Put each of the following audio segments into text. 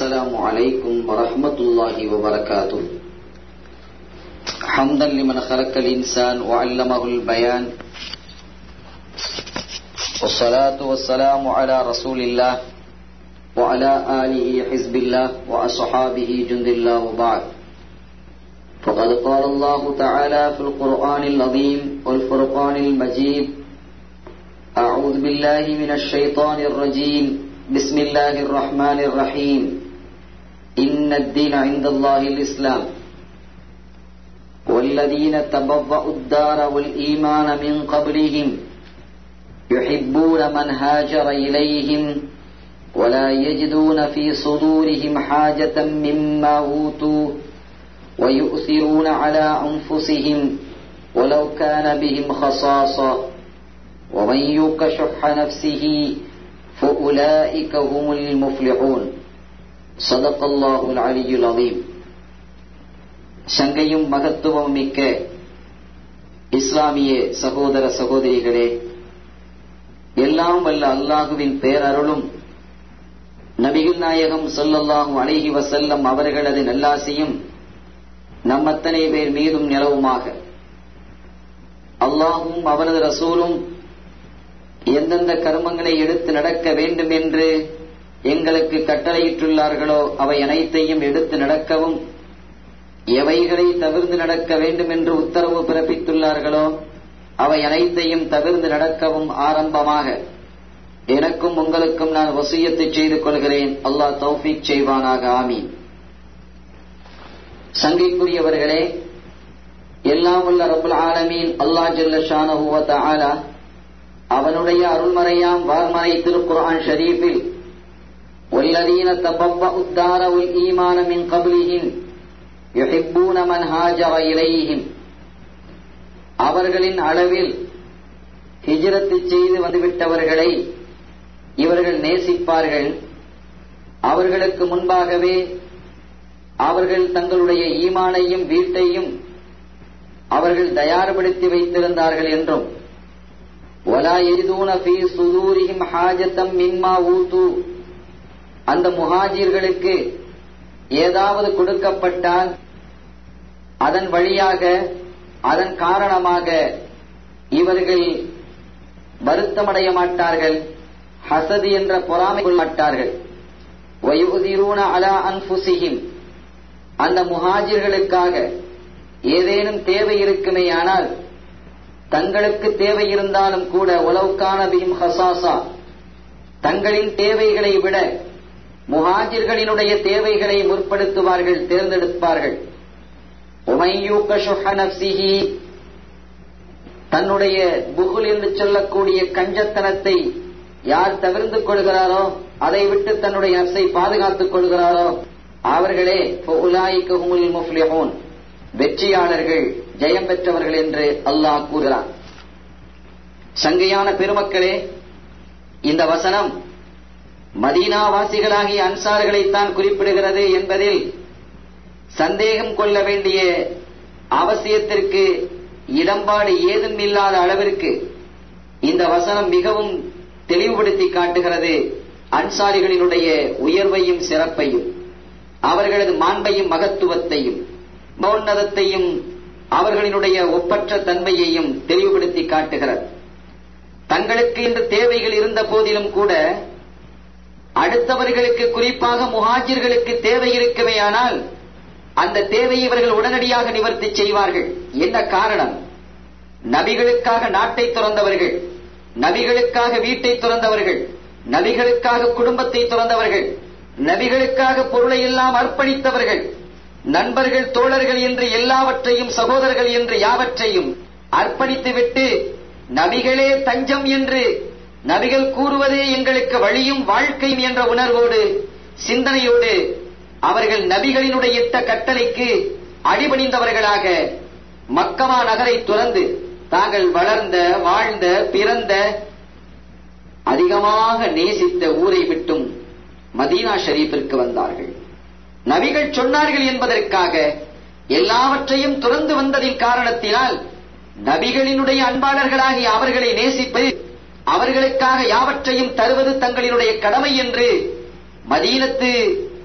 السلام عليكم ورحمة الله وبركاته حمدا لمن خلق الإنسان وعلمه البيان والصلاة والسلام على رسول الله وعلى آله حزب الله وأصحابه جند الله وبعد فقد قال الله تعالى في القرآن العظيم والفرقان المجيد أعوذ بالله من الشيطان الرجيم بسم الله الرحمن الرحيم إن الدين عند الله الإسلام والذين تبوأوا الدار والإيمان من قبلهم يحبون من هاجر إليهم ولا يجدون في صدورهم حاجة مما أوتوا ويؤثرون على أنفسهم ولو كان بهم خصاصة ومن يوق شح نفسه فأولئك هم المفلحون صدق الله العلي العظيم சங்கையும் மகத்துவம் மிக்க இஸ்லாமிய சகோதர சகோதரிகளே எல்லாம் வல்ல அல்லாஹுவின் பேரருளும் நபிகள் நாயகம் சொல்லல்லாஹு அழகி வசல்லம் அவர்களது நல்லாசியும் நம் அத்தனை பேர் மீதும் நிலவுமாக அல்லாஹும் அவரது ரசூலும் எந்தெந்த கர்மங்களை எடுத்து நடக்க வேண்டும் என்று எங்களுக்கு கட்டளையிட்டுள்ளார்களோ அவை அனைத்தையும் எடுத்து நடக்கவும் எவைகளை தவிர்த்து நடக்க வேண்டும் என்று உத்தரவு பிறப்பித்துள்ளார்களோ அவை அனைத்தையும் தவிர்த்து நடக்கவும் ஆரம்பமாக எனக்கும் உங்களுக்கும் நான் வசியத்தை செய்து கொள்கிறேன் அல்லாஹ் தௌஃபிக் செய்வானாக ஆமீன் சங்கைக்குரியவர்களே எல்லாம் உள்ள ரபுல் ஆலமீன் அல்லாஹ் ஜல்ல ஷானஹுவ தஆலா அவனுடைய அருள்மறையாம் வார்மறை திருக்குர்ஆன் ஷரீஃபில் والذين تبوأوا الدار والإيمان من قبلهم يحبون من هاجر إليهم அவர்களின் அளவில் ஹிஜ்ரத்து செய்து வந்துவிட்டவர்களை இவர்கள் நேசிப்பார்கள் அவர்களுக்கு முன்பாகவே அவர்கள் தங்களுடைய ஈமானையும் வீட்டையும் அவர்கள் தயார்படுத்தி வைத்திருந்தார்கள் என்றும் ولا يجدون في صدورهم حاجة مما ஊத்து அந்த முஹாஜிர்களுக்கு ஏதாவது கொடுக்கப்பட்டால் அதன் வழியாக அதன் காரணமாக இவர்கள் வருத்தமடைய மாட்டார்கள் ஹசதி என்ற பொறாமை கொள்ள மாட்டார்கள் வயுதிரூன அலா அன்புசிஹிம் அந்த முஹாஜிர்களுக்காக ஏதேனும் தேவை இருக்குமே ஆனால் தங்களுக்கு தேவை இருந்தாலும் கூட உலவுக்கான பியும் ஹசாசா தங்களின் தேவைகளை விட முஹாஜிர்களினுடைய தேவைகளை முற்படுத்துவார்கள் தேர்ந்தெடுப்பார்கள் தன்னுடைய புகுல் என்று சொல்லக்கூடிய கஞ்சத்தனத்தை யார் தவிர்த்து கொள்கிறாரோ அதை விட்டு தன்னுடைய அரசை பாதுகாத்துக் கொள்கிறாரோ அவர்களே முஃப்லிஹூன் வெற்றியாளர்கள் ஜெயம் பெற்றவர்கள் என்று அல்லாஹ் கூறுகிறார் சங்கையான பெருமக்களே இந்த வசனம் மதீனாவாசிகளாகிய அன்சார்களைத்தான் குறிப்பிடுகிறது என்பதில் சந்தேகம் கொள்ள வேண்டிய அவசியத்திற்கு இடம்பாடு ஏதும் இல்லாத அளவிற்கு இந்த வசனம் மிகவும் தெளிவுபடுத்தி காட்டுகிறது அன்சாரிகளினுடைய உயர்வையும் சிறப்பையும் அவர்களது மாண்பையும் மகத்துவத்தையும் மௌன்னதத்தையும் அவர்களினுடைய ஒப்பற்ற தன்மையையும் தெளிவுபடுத்தி காட்டுகிறது தங்களுக்கு இந்த தேவைகள் இருந்த போதிலும் கூட அடுத்தவர்களுக்கு குறிப்பாக முஹாஜிர்களுக்கு தேவை இருக்கவேயானால் அந்த தேவையை இவர்கள் உடனடியாக நிவர்த்தி செய்வார்கள் என்ன காரணம் நபிகளுக்காக நாட்டை துறந்தவர்கள் நபிகளுக்காக வீட்டை துறந்தவர்கள் நபிகளுக்காக குடும்பத்தை துறந்தவர்கள் நபிகளுக்காக பொருளை எல்லாம் அர்ப்பணித்தவர்கள் நண்பர்கள் தோழர்கள் என்று எல்லாவற்றையும் சகோதரர்கள் என்று யாவற்றையும் அர்ப்பணித்துவிட்டு நபிகளே தஞ்சம் என்று நபிகள் கூறுவதே எங்களுக்கு வழியும் வாழ்க்கையும் என்ற உணர்வோடு சிந்தனையோடு அவர்கள் நபிகளினுடைய இட்ட கட்டளைக்கு அடிபணிந்தவர்களாக மக்கமா நகரை துறந்து தாங்கள் வளர்ந்த வாழ்ந்த பிறந்த அதிகமாக நேசித்த ஊரை விட்டும் மதீனா ஷரீஃபிற்கு வந்தார்கள் நபிகள் சொன்னார்கள் என்பதற்காக எல்லாவற்றையும் துறந்து வந்ததின் காரணத்தினால் நபிகளினுடைய அன்பாளர்களாகிய அவர்களை நேசிப்பது அவர்களுக்காக யாவற்றையும் தருவது தங்களினுடைய கடமை என்று மதீனத்து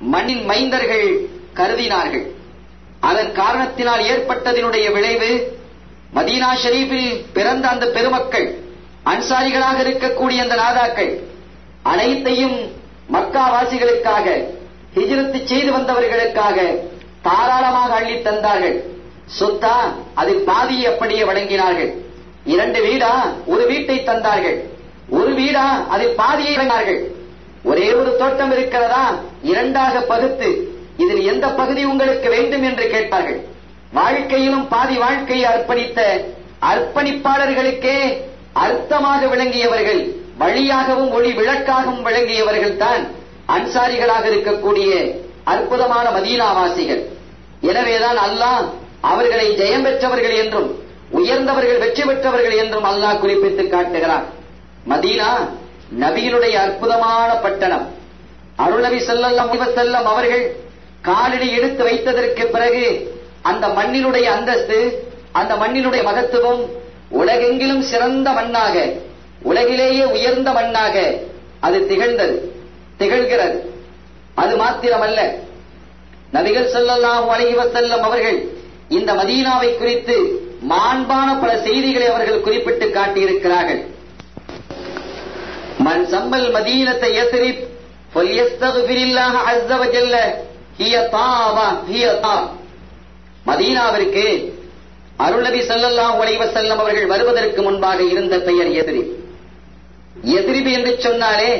மண்ணின் மைந்தர்கள் கருதினார்கள் அதன் காரணத்தினால் ஏற்பட்டதனுடைய விளைவு மதீனா ஷரீஃபில் பிறந்த அந்த பெருமக்கள் அன்சாரிகளாக இருக்கக்கூடிய அந்த நாதாக்கள் அனைத்தையும் மக்காவாசிகளுக்காக ஹிஜ்ரத்து செய்து வந்தவர்களுக்காக தாராளமாக அள்ளி தந்தார்கள் சொத்தா அதில் பாதியை அப்படியே வழங்கினார்கள் இரண்டு வீடா ஒரு வீட்டை தந்தார்கள் ஒரு வீடா அதில் பாதியை வழங்கினார்கள் ஒரே ஒரு தோட்டம் இருக்கிறதா இரண்டாக பகுத்து இதில் எந்த பகுதி உங்களுக்கு வேண்டும் என்று கேட்பார்கள் வாழ்க்கையிலும் பாதி வாழ்க்கையை அர்ப்பணித்த அர்ப்பணிப்பாளர்களுக்கே அர்த்தமாக விளங்கியவர்கள் வழியாகவும் ஒளி விளக்காகவும் விளங்கியவர்கள் தான் அன்சாரிகளாக இருக்கக்கூடிய அற்புதமான மதீனாவாசிகள் எனவேதான் அல்லாஹ் அவர்களை ஜெயம் பெற்றவர்கள் என்றும் உயர்ந்தவர்கள் வெற்றி பெற்றவர்கள் என்றும் அல்லாஹ் குறிப்பிட்டு காட்டுகிறார் மதீனா நபியினுடைய அற்புதமான பட்டணம் அருள்நபி ஸல்லல்லாஹு அலைஹி வஸல்லம் அவர்கள் காலடி எடுத்து வைத்ததற்கு பிறகு அந்த மண்ணினுடைய அந்தஸ்து அந்த மண்ணினுடைய மகத்துவம் உலகெங்கிலும் சிறந்த மண்ணாக உலகிலேயே உயர்ந்த மண்ணாக அது திகழ்ந்தது திகழ்கிறது அது மாத்திரமல்ல நபிகள் ஸல்லல்லாஹு அலைஹி வஸல்லம் அவர்கள் இந்த மதீனாவை குறித்து மாண்பான பல செய்திகளை அவர்கள் குறிப்பிட்டு காட்டியிருக்கிறார்கள் மன் சம்மல் மதீனத்தை யஸ்ரிப் ஃபல்யஸ்தக்ஃபிரில்லாஹ அஸ்ஸ வஜல்ல ஹிய தாபா ஹிய தாப் மதீனாவிற்கு அருள்நபி ஸல்லல்லாஹு அலைஹி வஸல்லம் அவர்கள் வருவதற்கு முன்பாக இருந்த பெயர் எதிரிப் எதிரிபு என்று சொன்னாலே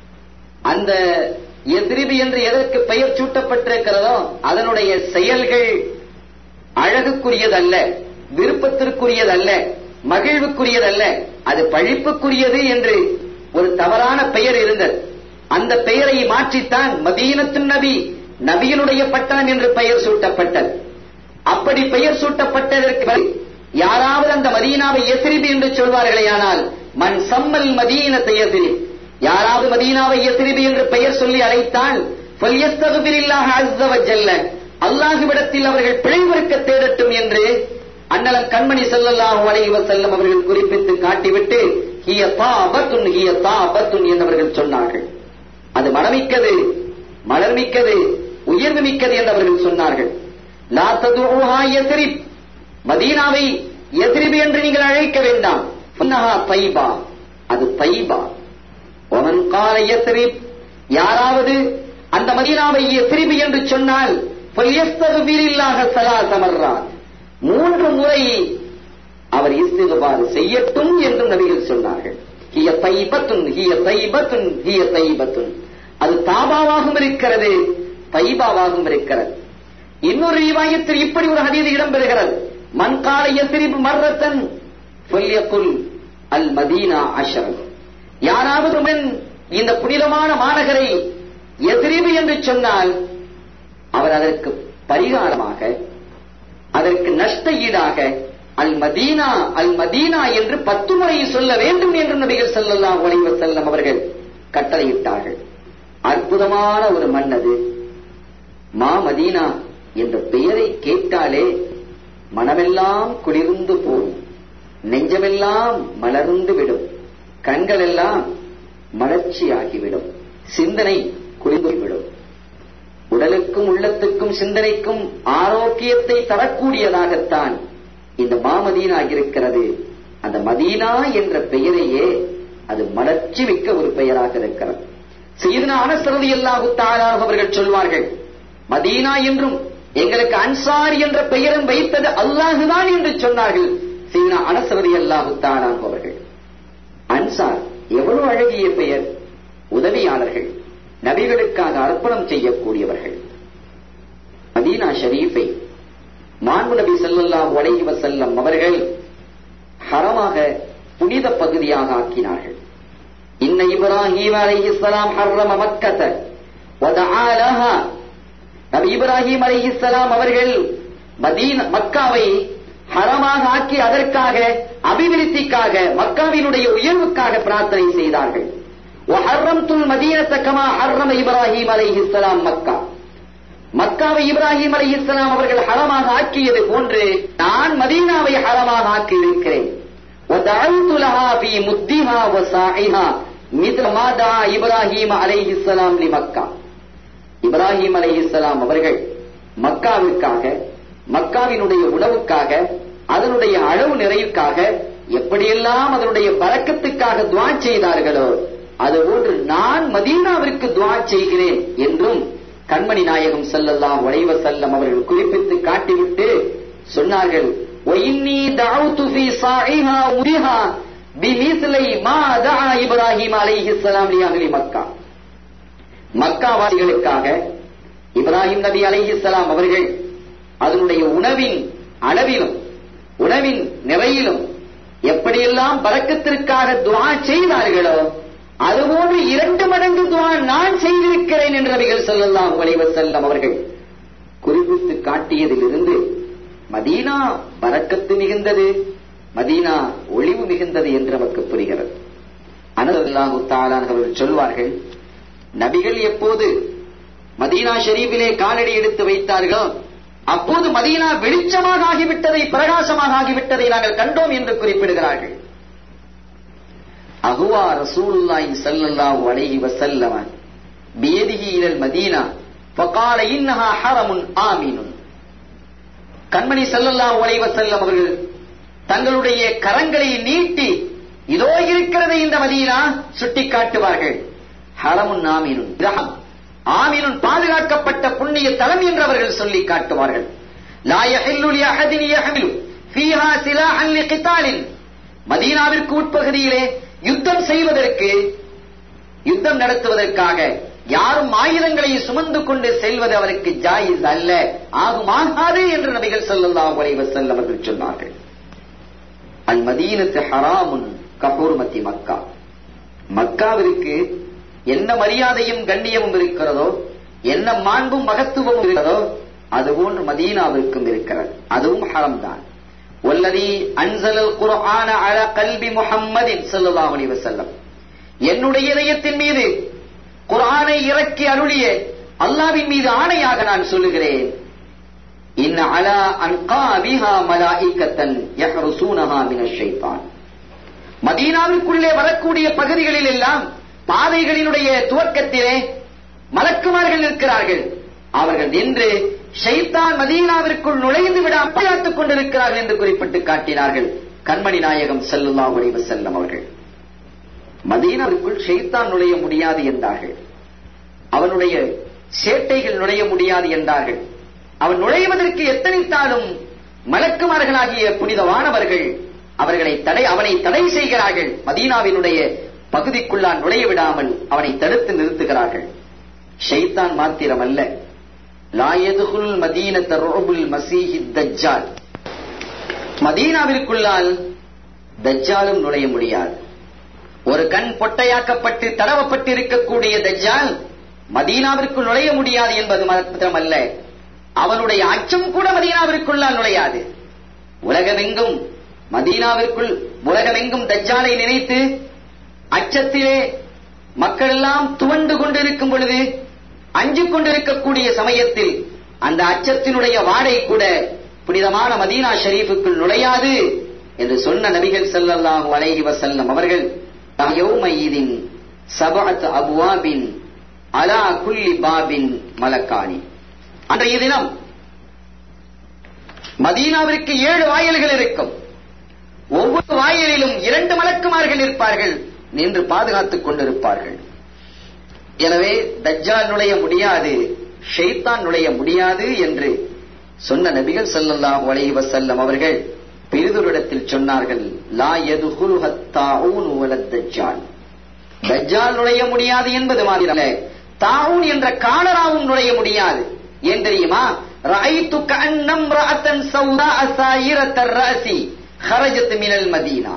அந்த எதிரிபு என்று எதற்கு பெயர் சூட்டப்பட்டிருக்கிறதோ அதனுடைய செயல்கள் அழகுக்குரியதல்ல விருப்பத்திற்குரியதல்ல மகிழ்வுக்குரியதல்ல அது பழிப்புக்குரியது என்று ஒரு தவறான பெயர் இருந்தது அந்த பெயரை மாற்றித்தான் மதீனத்து நபி நபியினுடைய பட்டணம் என்று பெயர் சூட்டப்பட்டது அப்படி பெயர் சூட்டப்பட்டதற்கு பிறகு யாராவது அந்த மதீனாவை எசிரிபி என்று சொல்வார்களே ஆனால் மண் சம்மல் மதீனத்தை எசிரி யாராவது மதீனாவை எசிரிபி என்று பெயர் சொல்லி அழைத்தால் ஃபல்யஸ்தகுபிரில்லாஹ அஸ்ஸ வஜல்ல அல்லாஹுவிடத்தில் அவர்கள் பிழைவருக்க தேடட்டும் என்று அண்ணலம் கண்மணி ஸல்லல்லாஹு அலைஹி வஸல்லம் அவர்கள் குறிப்பிட்டு காட்டிவிட்டு ஹிய தாபத்துன் ஹிய தாபத்துன் என்றவர்கள் சொன்னார்கள் அது மனமிக்கது மலர்மிக்கது உயர்வு மிக்கது என்று அவர்கள் சொன்னார்கள் லா ததுஹா யஸ்ரிப் மதீனாவை யஸ்ரிப் என்று நீங்கள் அழைக்க வேண்டாம் ஃபன்னஹா தைபா அது தைபா ஒமன் கால யஸ்ரிப் யாராவது அந்த மதீனாவை யஸ்ரிப் என்று சொன்னால் ஃபல்யஸ்தக்பிரில்லாஹ ஸலாஸ மர்ராத் மூன்று முறை அவர் இஸ்திகுபார் செய்யட்டும் என்று நபிகள் சொன்னார்கள் ஹிய தைபத்துன் ஹிய தைபத்துன் ஹிய தைபத்துன் அது தாபாவாகவும் இருக்கிறது தைபாவாகவும் இருக்கிறது இன்னொரு ரிவாயத்தில் இப்படி ஒரு ஹதீது இடம்பெறுகிறது மன் கால யஸ்ரிப் மர்ரத்தன் ஃபல்யகுல் அல் மதீனா அஷரன் யாராவது மன் இந்த புனிதமான மாநகரை எதிரிவு என்று சொன்னால் அவர் அதற்கு பரிகாரமாக அதற்கு நஷ்ட ஈடாக அல் மதீனா அல் மதீனா என்று பத்து முறை சொல்ல வேண்டும் என்று நபிகள் ஸல்லல்லாஹு அலைஹி வஸல்லம் அவர்கள் கட்டளையிட்டார்கள் அற்புதமான ஒரு மண் அது மா மதீனா என்ற பெயரை கேட்டாலே மனமெல்லாம் குளிர்ந்து போகும் நெஞ்சமெல்லாம் மலர்ந்து விடும் கண்கள் எல்லாம் மலர்ச்சியாகிவிடும் சிந்தனை குளிர்ந்து விடும் உடலுக்கும் உள்ளத்துக்கும் சிந்தனைக்கும் ஆரோக்கியத்தை தரக்கூடியதாகத்தான் இந்த மாமதீனா இருக்கிறது அந்த மதீனா என்ற பெயரையே அது மலர்ச்சி மிக்க ஒரு பெயராக இருக்கிறது செய்தனா அனசரதி அல்லாஹு தாராக அவர்கள் சொல்வார்கள் மதீனா என்றும் எங்களுக்கு அன்சார் என்ற பெயரும் வைத்தது அல்லாஹுதான் என்று சொன்னார்கள் சீனா அனசரதி அல்லாஹு தாராக அவர்கள் அன்சார் எவ்வளவு அழகிய பெயர் உதவியாளர்கள் நபிகளுக்காக அர்ப்பணம் செய்யக்கூடியவர்கள் மதீனா ஷரீஃபை மாண்பு நபி ஸல்லல்லாஹு அலைஹி வஸல்லம் அவர்கள் ஹரமாக புனித பகுதியாக ஆக்கினார்கள் இன்ன இப்ராஹீம் அலைஹிஸ்ஸலாம் ஹர்ரம மக்கத வதஆ லஹா நபி இப்ராஹிம் அலைஹிஸ்ஸலாம் அவர்கள் மதீனா மக்காவை ஹரமாக ஆக்கி அதற்காக அபிவிருத்திக்காக மக்காவினுடைய உயர்வுக்காக பிரார்த்தனை செய்தார்கள் وحرمت المدينة كما حرم إبراهيم عليه السلام مكة மக்காவை இப்ராஹிம் அலி இஸ்லாம் அவர்கள் ஹரமாக ஆக்கியது போன்று நான் மதீனாவை ஹரமாக ஆக்கி இருக்கிறேன் وَدَعَوْتُ لَهَا فِي مُدِّهَا وَسَاعِهَا مِثْلَ مَا دَعَا إِبْرَاهِيمَ عَلَيْهِ السَّلَامُ لِمَكَّةَ இப்ராஹிம் அலைஹிஸ்ஸலாம் அவர்கள் மக்காவிற்காக மக்காவினுடைய உணவுக்காக அதனுடைய அளவு நிறைவுக்காக எப்படியெல்லாம் அதனுடைய பறக்கத்துக்காக துவா செய்தார்களோ அதுபோன்று நான் மதீனாவிற்கு துவா செய்கிறேன் என்றும் கண்மணி நாயகம் ஸல்லல்லாஹு அலைஹி வஸல்லம் அவர்கள் குறிப்பிட்டு காட்டிவிட்டு சொன்னார்கள் وَإِنِّي دَعَوْتُ فِي صَاعِهَا مُرِهَا بِمِثْلِ مَا دَعَا إِبْرَاهِيمَ عَلَيْهِ السَّلَامُ لِأَهْلِ مَكَّةَ மக்காவாசிகளுக்காக இப்ராஹிம் நபி அலைஹிஸ்ஸலாம் அவர்கள் அதனுடைய உணவின் அளவிலும் உணவின் நிறையிலும் எப்படியெல்லாம் பறக்கத்திற்காக துவா செய்தார்களோ அதுபோன்று இரண்டு மடங்கு துவா நான் செய்திருக்கிறேன் என்று நபிகள் ஸல்லல்லாஹு அலைஹி வஸல்லம் அவர்கள் குறிப்பிட்டு காட்டியதிலிருந்து மதீனா பறக்கத்து மிகுந்தது மதீனா ஒளிவு மிகுந்தது என்று நமக்கு புரிகிறது அனல்லாஹு தாலான் அவர்கள் சொல்வார்கள் நபிகள் எப்போது மதீனா ஷெரீஃபிலே காலடி எடுத்து வைத்தார்களோ அப்போது மதீனா வெளிச்சமாக ஆகிவிட்டதை பிரகாசமாக ஆகிவிட்டதை நாங்கள் கண்டோம் என்று குறிப்பிடுகிறார்கள் அகுவா ரசூலுல்லாஹி ஸல்லல்லாஹு அலைஹி வஸல்லம் பியதிஹி இலல் மதீனா ஃபகால இன்னஹா ஹரமுன் ஆமீனுன் கண்மணி ஸல்லல்லாஹு அலைஹி வஸல்லம் அவர்கள் தங்களுடைய கரங்களை நீட்டி இதோ இருக்கிறது இந்த மதீனா சுட்டிக்காட்டுவார்கள் ஹரமுன் ஆமீனுன் ரஹம் ஆமீனுன் பாதுகாக்கப்பட்ட புண்ணிய தலம் என்று அவர்கள் சொல்லி காட்டுவார்கள் லா யஹில்லு லி அஹதின் யஹ்மிலு ஃபீஹா சிலாஹன் லிகிதாலின் மதீனாவிற்கு உட்பகுதியிலே யுத்தம் செய்வதற்கு யுத்தம் நடத்துவதற்காக யாரும் ஆயுதங்களை சுமந்து கொண்டு செல்வது அவருக்கு ஜாயிஸ் அல்ல ஆகுமாகாது என்று நபிகள் ஸல்லல்லாஹு அலைஹி வஸல்லம் அவர்கள் சொன்னார்கள் அல் மதீனத்து ஹராமுன் கபூர்மத்தி மக்கா மக்காவிற்கு என்ன மரியாதையும் கண்ணியமும் இருக்கிறதோ என்ன மாண்பும் மகத்துவமும் இருக்கிறதோ அதுபோன்று மதீனாவிற்கும் இருக்கிறது அதுவும் ஹரம் தான் والذي انزل القرآن على قلب محمد صلى الله عليه وسلم என்னுடைய இதயத்தின் மீது குர்ஆனை இறக்கி அருளிய அல்லாவின் மீது ஆணையாக நான் சொல்லுகிறேன் இன் அலா அன்கா பிஹா மலாயிக்கத்தன் யஹ்ருசூனஹா மினஷ் ஷைத்தான் மதீனாவிற்குள்ளே வரக்கூடிய பகுதிகளில் எல்லாம் பாதைகளினுடைய துவக்கத்திலே மலக்குமார்கள் இருக்கிறார்கள் அவர்கள் நின்று ஷைத்தான் மதீனாவிற்குள் நுழைந்து விட அப்பயாத்துக் கொண்டிருக்கிறார்கள் என்று குறிப்பிட்டு காட்டினார்கள் கண்மணி நாயகம் ஸல்லல்லாஹு அலைஹி வஸல்லம் அவர்கள் மதீனாவிற்குள் ஷைத்தான் நுழைய முடியாது என்றார்கள் அவனுடைய சேட்டைகள் நுழைய முடியாது என்றார்கள் அவன் நுழைவதற்கு எத்தனைத்தாலும் மலக்குமார்களாகிய புனிதவானவர்கள் அவர்களை தடை அவனை தடை செய்கிறார்கள் மதீனாவினுடைய பகுதிக்குள்ளான் நுழைய விடாமல் அவனை தடுத்து நிறுத்துகிறார்கள் ஷைத்தான் மாத்திரமல்ல லாயதுகுல் மதீனத்த ரோபுல் மசீஹி தஜ்ஜால் மதீனாவிற்குள்ளால் தஜ்ஜாலும் நுழைய முடியாது ஒரு கண் பொட்டையாக்கப்பட்டு தடவப்பட்டு இருக்கக்கூடிய தஜ்ஜால் மதீனாவிற்குள் நுழைய முடியாது என்பது மாத்திரமல்ல அவனுடைய அச்சம் கூட மதீனாவிற்குள்ளால் நுழையாது உலகமெங்கும் மதீனாவிற்குள் உலகமெங்கும் தஜ்ஜாலை நினைத்து அச்சத்திலே மக்கள் எல்லாம் துவண்டு கொண்டிருக்கும் பொழுது அஞ்சு கொண்டிருக்கக்கூடிய சமயத்தில் அந்த அச்சத்தினுடைய வாடை கூட புனிதமான மதீனா ஷரீஃபுக்குள் நுழையாது என்று சொன்ன நபிகள் ஸல்லல்லாஹு அலைஹி வஸல்லம் அவர்கள் யௌமயிதின் சபஅத் அபுவாபின் அலா குல்லி பாபின் மலக்கானி அன்றைய தினம் மதீனாவிற்கு ஏழு வாயில்கள் இருக்கும் ஒவ்வொரு வாயிலிலும் இரண்டு மலக்குமார்கள் இருப்பார்கள் நின்று பாதுகாத்துக் கொண்டிருப்பார்கள் எனவே தஜ்ஜால் நுழைய முடியாது ஷைத்தான் நுழைய முடியாது என்று சொன்ன நபிகள் ஸல்லல்லாஹு அலைஹி வஸல்லம் அவர்கள் பிரிதொரிடத்தில் சொன்னார்கள் லா யதுகுல் ஹத்தாஊன் வலத் தஜ்ஜால் தஜ்ஜால் நுழைய முடியாது என்பது மாதிரல்ல தாவூன் என்ற காலராவும் நுழைய முடியாது ஏன் தெரியுமா ரஐத்து கஅன்னம் ரஅத்தன் சௌதா அசாயிரத் ரஅசி خرجت من المدينة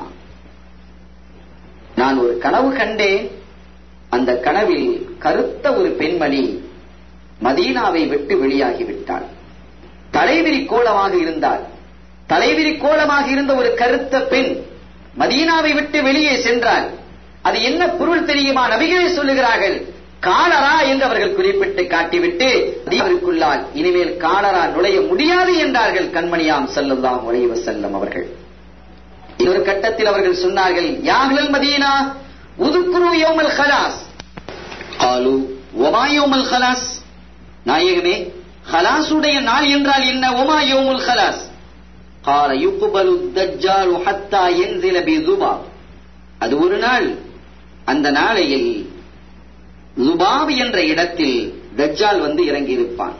நான் ஒரு கனவு கண்டேன் அந்த கனவில் கருத்த ஒரு பெண்மணி மதீனாவை விட்டு வெளியாகிவிட்டாள் தலைவிரி கோலமாக இருந்தாள் தலைவிரி கோலமாக இருந்த ஒரு கருத்த பெண் மதீனாவை விட்டு வெளியே சென்றாள் அது என்ன பொருள் தெரியுமா நபிகளே சொல்லுகிறார்கள் காலரா என்று அவர்கள் குறிப்பிட்டு காட்டிவிட்டு அவருக்குள்ளால் இனிமேல் காலரா நுழைய முடியாது என்றார்கள் கண்மணியாம் செல்லுல்லாம் உழைவ செல்லம் அவர்கள் இன்னொரு கட்டத்தில் அவர்கள் சொன்னார்கள் யாஹ்லல் மதீனா உதுக்குரு யோமல் ஹலாஸ் காலு ஒமா யோமல் ஹலாஸ் நாயகமே ஹலாசுடைய நாள் என்றால் என்ன ஒமா யோமுல் ஹலாஸ் قال يقبل الدجال حتى ينزل بذباب அது ஒரு நாள் அந்த நாளையில் லுபாப் என்ற இடத்தில் தஜ்ஜால் வந்து இறங்கியிருப்பான்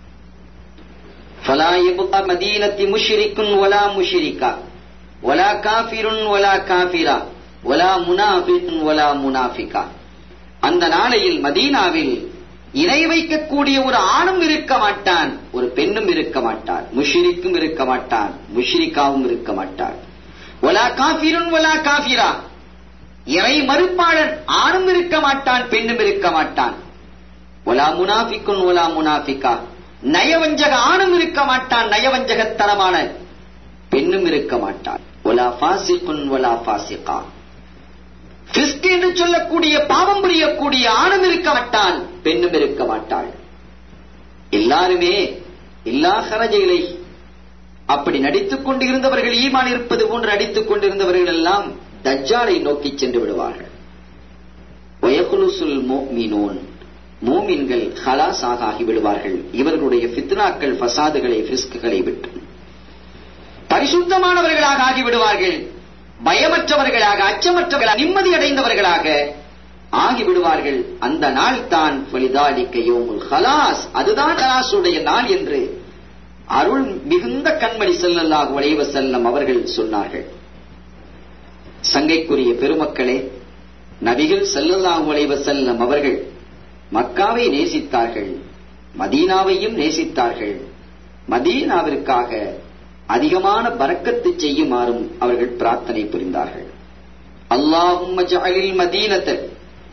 فلا يبقى مدينة مشرك ولا مشركا ولا كافر ولا كافرا ولا منافق ولا منافقا அந்த நாளையில் மதீனாவில் இணை வைக்கக்கூடிய ஒரு ஆணும் இருக்க மாட்டான் ஒரு பெண்ணும் இருக்க மாட்டான் முஷிரிக்கும் இருக்க மாட்டான் முஷிரிக்காவும் இருக்க மாட்டான் ஒலா காபிருன் ஒலா காபிரா இறை மறுப்பாளன் ஆணும் இருக்க மாட்டான் பெண்ணும் இருக்க மாட்டான் ஒலா முனாஃபிக்குன் ஒலா முனாஃபிகா நயவஞ்சக ஆணும் இருக்க மாட்டான் நயவஞ்சகத்தனமான பெண்ணும் இருக்க மாட்டான் ஒலா ஃபாசிகுன் ஒலா ஃபாசிகா கிறிஸ்து என்று சொல்லக்கூடிய பாவம் புரியக்கூடிய ஆணும் இருக்க மாட்டான் பெண்ணும் இருக்க மாட்டாள் எல்லாருமே எல்லா ஹரஜைகளை அப்படி நடித்துக் கொண்டிருந்தவர்கள் ஈமான் இருப்பது போன்று நடித்துக் கொண்டிருந்தவர்கள் எல்லாம் தஜ்ஜாலை நோக்கி சென்று விடுவார்கள் வயகுலுசுல் மோமினோன் மோமின்கள் ஹலாஸாக ஆகி விடுவார்கள் இவர்களுடைய ஃபித்னாக்கள் ஃபசாதுகளை பிஸ்குகளை விட்டு பரிசுத்தமானவர்களாக ஆகிவிடுவார்கள் பயமற்றவர்களாக அச்சமற்றவர்களாக நிம்மதி அடைந்தவர்களாக ஆகிவிடுவார்கள் அந்த நாள் தான் யோமுல் ஹலாஸ் அதுதான் ஹலாசுடைய நாள் என்று அருள் மிகுந்த கண்மணி செல்லல்லாக வளைவ செல்லம் அவர்கள் சொன்னார்கள் சங்கைக்குரிய பெருமக்களே நபிகள் செல்லல்லாஹு வளைவ செல்லம் அவர்கள் மக்காவை நேசித்தார்கள் மதீனாவையும் நேசித்தார்கள் மதீனாவிற்காக அதிகமான பறக்கத்து செய்யுமாறும் அவர்கள் பிரார்த்தனை புரிந்தார்கள் அல்லாஹும் மதீனத்தில்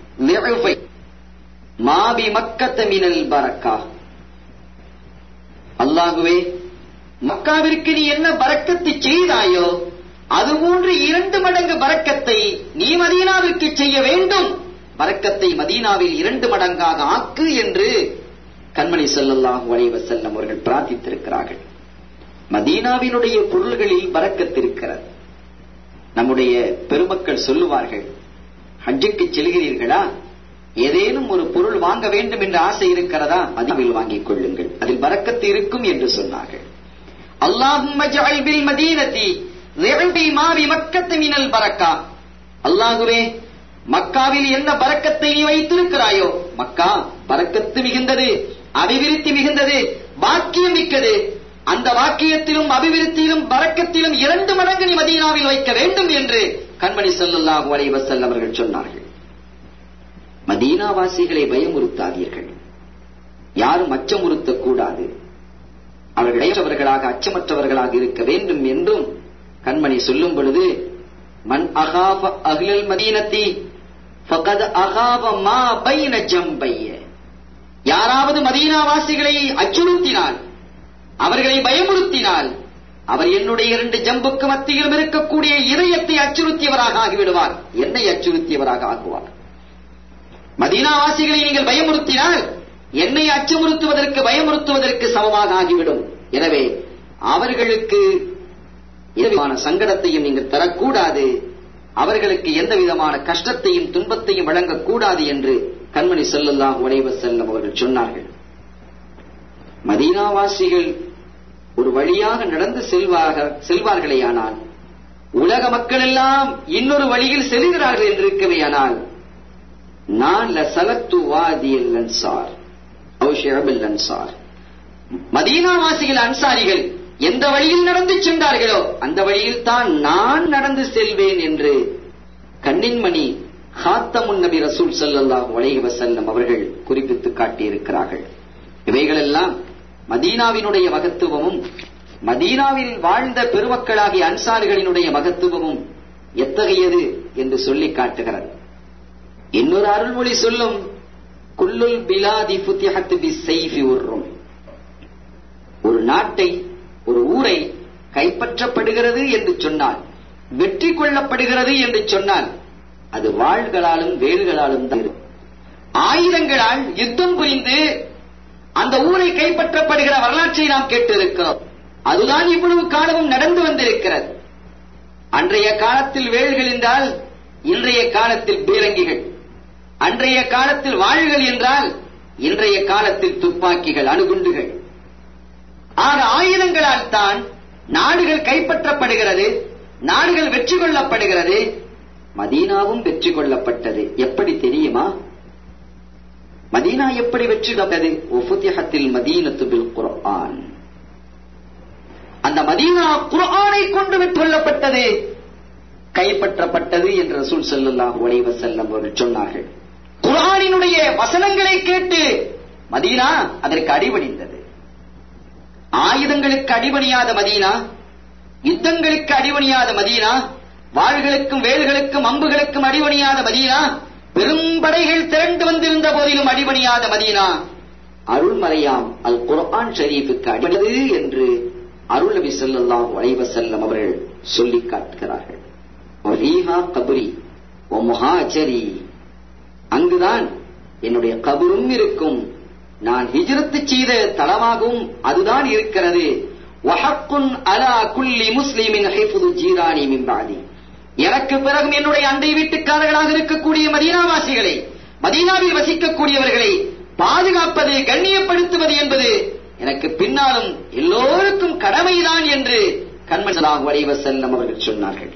மாபி மக்கத்த மினல் பரக்கா அல்லாகுவே மக்காவிற்கு நீ என்ன பறக்கத்து செய்தாயோ அதுபோன்று இரண்டு மடங்கு பறக்கத்தை நீ மதீனாவிற்கு செய்ய வேண்டும் பறக்கத்தை மதீனாவில் இரண்டு மடங்காக ஆக்கு என்று கண்மணி செல்லல்லாஹு வளைவ செல்லம் அவர்கள் பிரார்த்தித்திருக்கிறார்கள் மதீனாவினுடைய பொருள்களில் பறக்கத்திருக்கிறது நம்முடைய பெருமக்கள் சொல்லுவார்கள் ஹஜ்ஜுக்கு செல்கிறீர்களா ஏதேனும் ஒரு பொருள் வாங்க வேண்டும் என்ற ஆசை இருக்கிறதா அதில் வாங்கிக் கொள்ளுங்கள் அதில் பறக்கத்து இருக்கும் என்று சொன்னார்கள் அல்லாஹும் மதீனத்தி மாவி மக்கத்து மினல் பறக்கா அல்லாகுவே மக்காவில் என்ன பறக்கத்தை நீ வைத்திருக்கிறாயோ மக்கா பறக்கத்து மிகுந்தது அபிவிருத்தி மிகுந்தது பாக்கியம் மிக்கது அந்த வாக்கியத்திலும் அபிவிருத்தியிலும் பறக்கத்திலும் இரண்டு மடங்கு நீ மதீனாவில் வைக்க வேண்டும் என்று கண்மணி சொல்லல்லாஹு அலைவசல் அவர்கள் சொன்னார்கள் மதீனாவாசிகளை பயமுறுத்தாதீர்கள் யாரும் அச்சமுறுத்தக் கூடாது அவர்கள் இடையற்றவர்களாக அச்சமற்றவர்களாக இருக்க வேண்டும் என்றும் கண்மணி சொல்லும் பொழுது மண் அகாப அகிலல் மதீனத்தி ஃபகத் அகாப மா பைன ஜம்பைய யாராவது மதீனாவாசிகளை அச்சுறுத்தினால் அவர்களை பயமுறுத்தினால் அவர் என்னுடைய இரண்டு ஜம்புக்கு மத்தியிலும் இருக்கக்கூடிய இதயத்தை அச்சுறுத்தியவராக ஆகிவிடுவார் என்னை அச்சுறுத்தியவராக ஆகுவார் மதீனாவாசிகளை நீங்கள் பயமுறுத்தினால் என்னை அச்சுமுறுத்துவதற்கு பயமுறுத்துவதற்கு சமமாக ஆகிவிடும் எனவே அவர்களுக்கு எந்த விதமான சங்கடத்தையும் நீங்கள் தரக்கூடாது அவர்களுக்கு எந்த விதமான கஷ்டத்தையும் துன்பத்தையும் வழங்கக்கூடாது என்று கண்மணி செல்லல்லாம் உடைவ செல்லம் அவர்கள் சொன்னார்கள் மதீனாவாசிகள் ஒரு வழியாக நடந்து செல்வாக செல்வார்களேயானால் உலக மக்கள் எல்லாம் இன்னொரு வழியில் செல்கிறார்கள் என்று இருக்கவேயானால் நான் லசலத்து வாதியல் அன்சார் ஔஷபில் அன்சார் மதீனாவாசிகள் அன்சாரிகள் எந்த வழியில் நடந்து சென்றார்களோ அந்த வழியில் தான் நான் நடந்து செல்வேன் என்று கண்ணின்மணி ஹாத்தமுன் நபி ரசூல் சல்லாஹ் வலைஹி வசல்லம் அவர்கள் குறிப்பிட்டு காட்டியிருக்கிறார்கள் இவைகளெல்லாம் மதீனாவினுடைய மகத்துவமும் மதீனாவில் வாழ்ந்த பெருமக்களாகிய அன்சாரிகளினுடைய மகத்துவமும் எத்தகையது என்று சொல்லி காட்டுகிறது இன்னொரு அருள்மொழி சொல்லும் குல்லுல் பிலாதி புத்தியகத்து பி செய்ஃபி உர்ரும் ஒரு நாட்டை ஒரு ஊரை கைப்பற்றப்படுகிறது என்று சொன்னால் வெற்றி கொள்ளப்படுகிறது என்று சொன்னால் அது வாள்களாலும் வேல்களாலும் தான் ஆயுதங்களால் யுத்தம் புரிந்து அந்த ஊரை கைப்பற்றப்படுகிற வரலாற்றை நாம் கேட்டிருக்கிறோம் அதுதான் இவ்வளவு காலமும் நடந்து வந்திருக்கிறது அன்றைய காலத்தில் வேல்கள் என்றால் இன்றைய காலத்தில் பீரங்கிகள் அன்றைய காலத்தில் வாள்கள் என்றால் இன்றைய காலத்தில் துப்பாக்கிகள் அணுகுண்டுகள் ஆக ஆயுதங்களால் தான் நாடுகள் கைப்பற்றப்படுகிறது நாடுகள் வெற்றி கொள்ளப்படுகிறது மதீனாவும் வெற்றி கொள்ளப்பட்டது எப்படி தெரியுமா மதீனா எப்படி வெற்றி கொண்டது ஒஃபுத்தியகத்தில் மதீனத்து பில் குர்ஆன் அந்த மதீனா குர்ஆனை கொண்டு வெற்றி கொள்ளப்பட்டது கைப்பற்றப்பட்டது என்று ரசூல் ஸல்லல்லாஹு அலைஹி வஸல்லம் அவர்கள் சொன்னார்கள் குர்ஆனினுடைய வசனங்களை கேட்டு மதீனா அதற்கு அடிபணிந்தது ஆயுதங்களுக்கு அடிபணியாத மதீனா யுத்தங்களுக்கு அடிபணியாத மதீனா வாள்களுக்கும் வேல்களுக்கும் அம்புகளுக்கும் அடிபணியாத மதீனா பெரும்படைகள் திரண்டு வந்திருந்த போதிலும் அடிபணியாத மதீனா அருள்மறையாம் அல் குர்ஆன் ஷரீஃபுக்கு அடிபணிது என்று அருள் நபி ஸல்லல்லாஹு அலைஹி வஸல்லம் அவர்கள் சொல்லிக் காட்டுகிறார்கள் வலீஹா கபரி ஒ முஹாஜரி அங்குதான் என்னுடைய கபரும் இருக்கும் நான் ஹிஜ்ரத்து செய்த தலமாகவும் அதுதான் இருக்கிறது வஹக்குன் அலா குல்லி முஸ்லிமின் ஹிஃபுது ஜீரானி மின் பாதி எனக்கு பிறகும் என்னுடைய அண்டை வீட்டுக்காரர்களாக இருக்கக்கூடிய மதீனாவாசிகளை மதீனாவில் வசிக்கக்கூடியவர்களை பாதுகாப்பது கண்ணியப்படுத்துவது என்பது எனக்கு பின்னாலும் எல்லோருக்கும் கடமைதான் என்று கண்மணலாக வரைவ செல்லம் அவர்கள் சொன்னார்கள்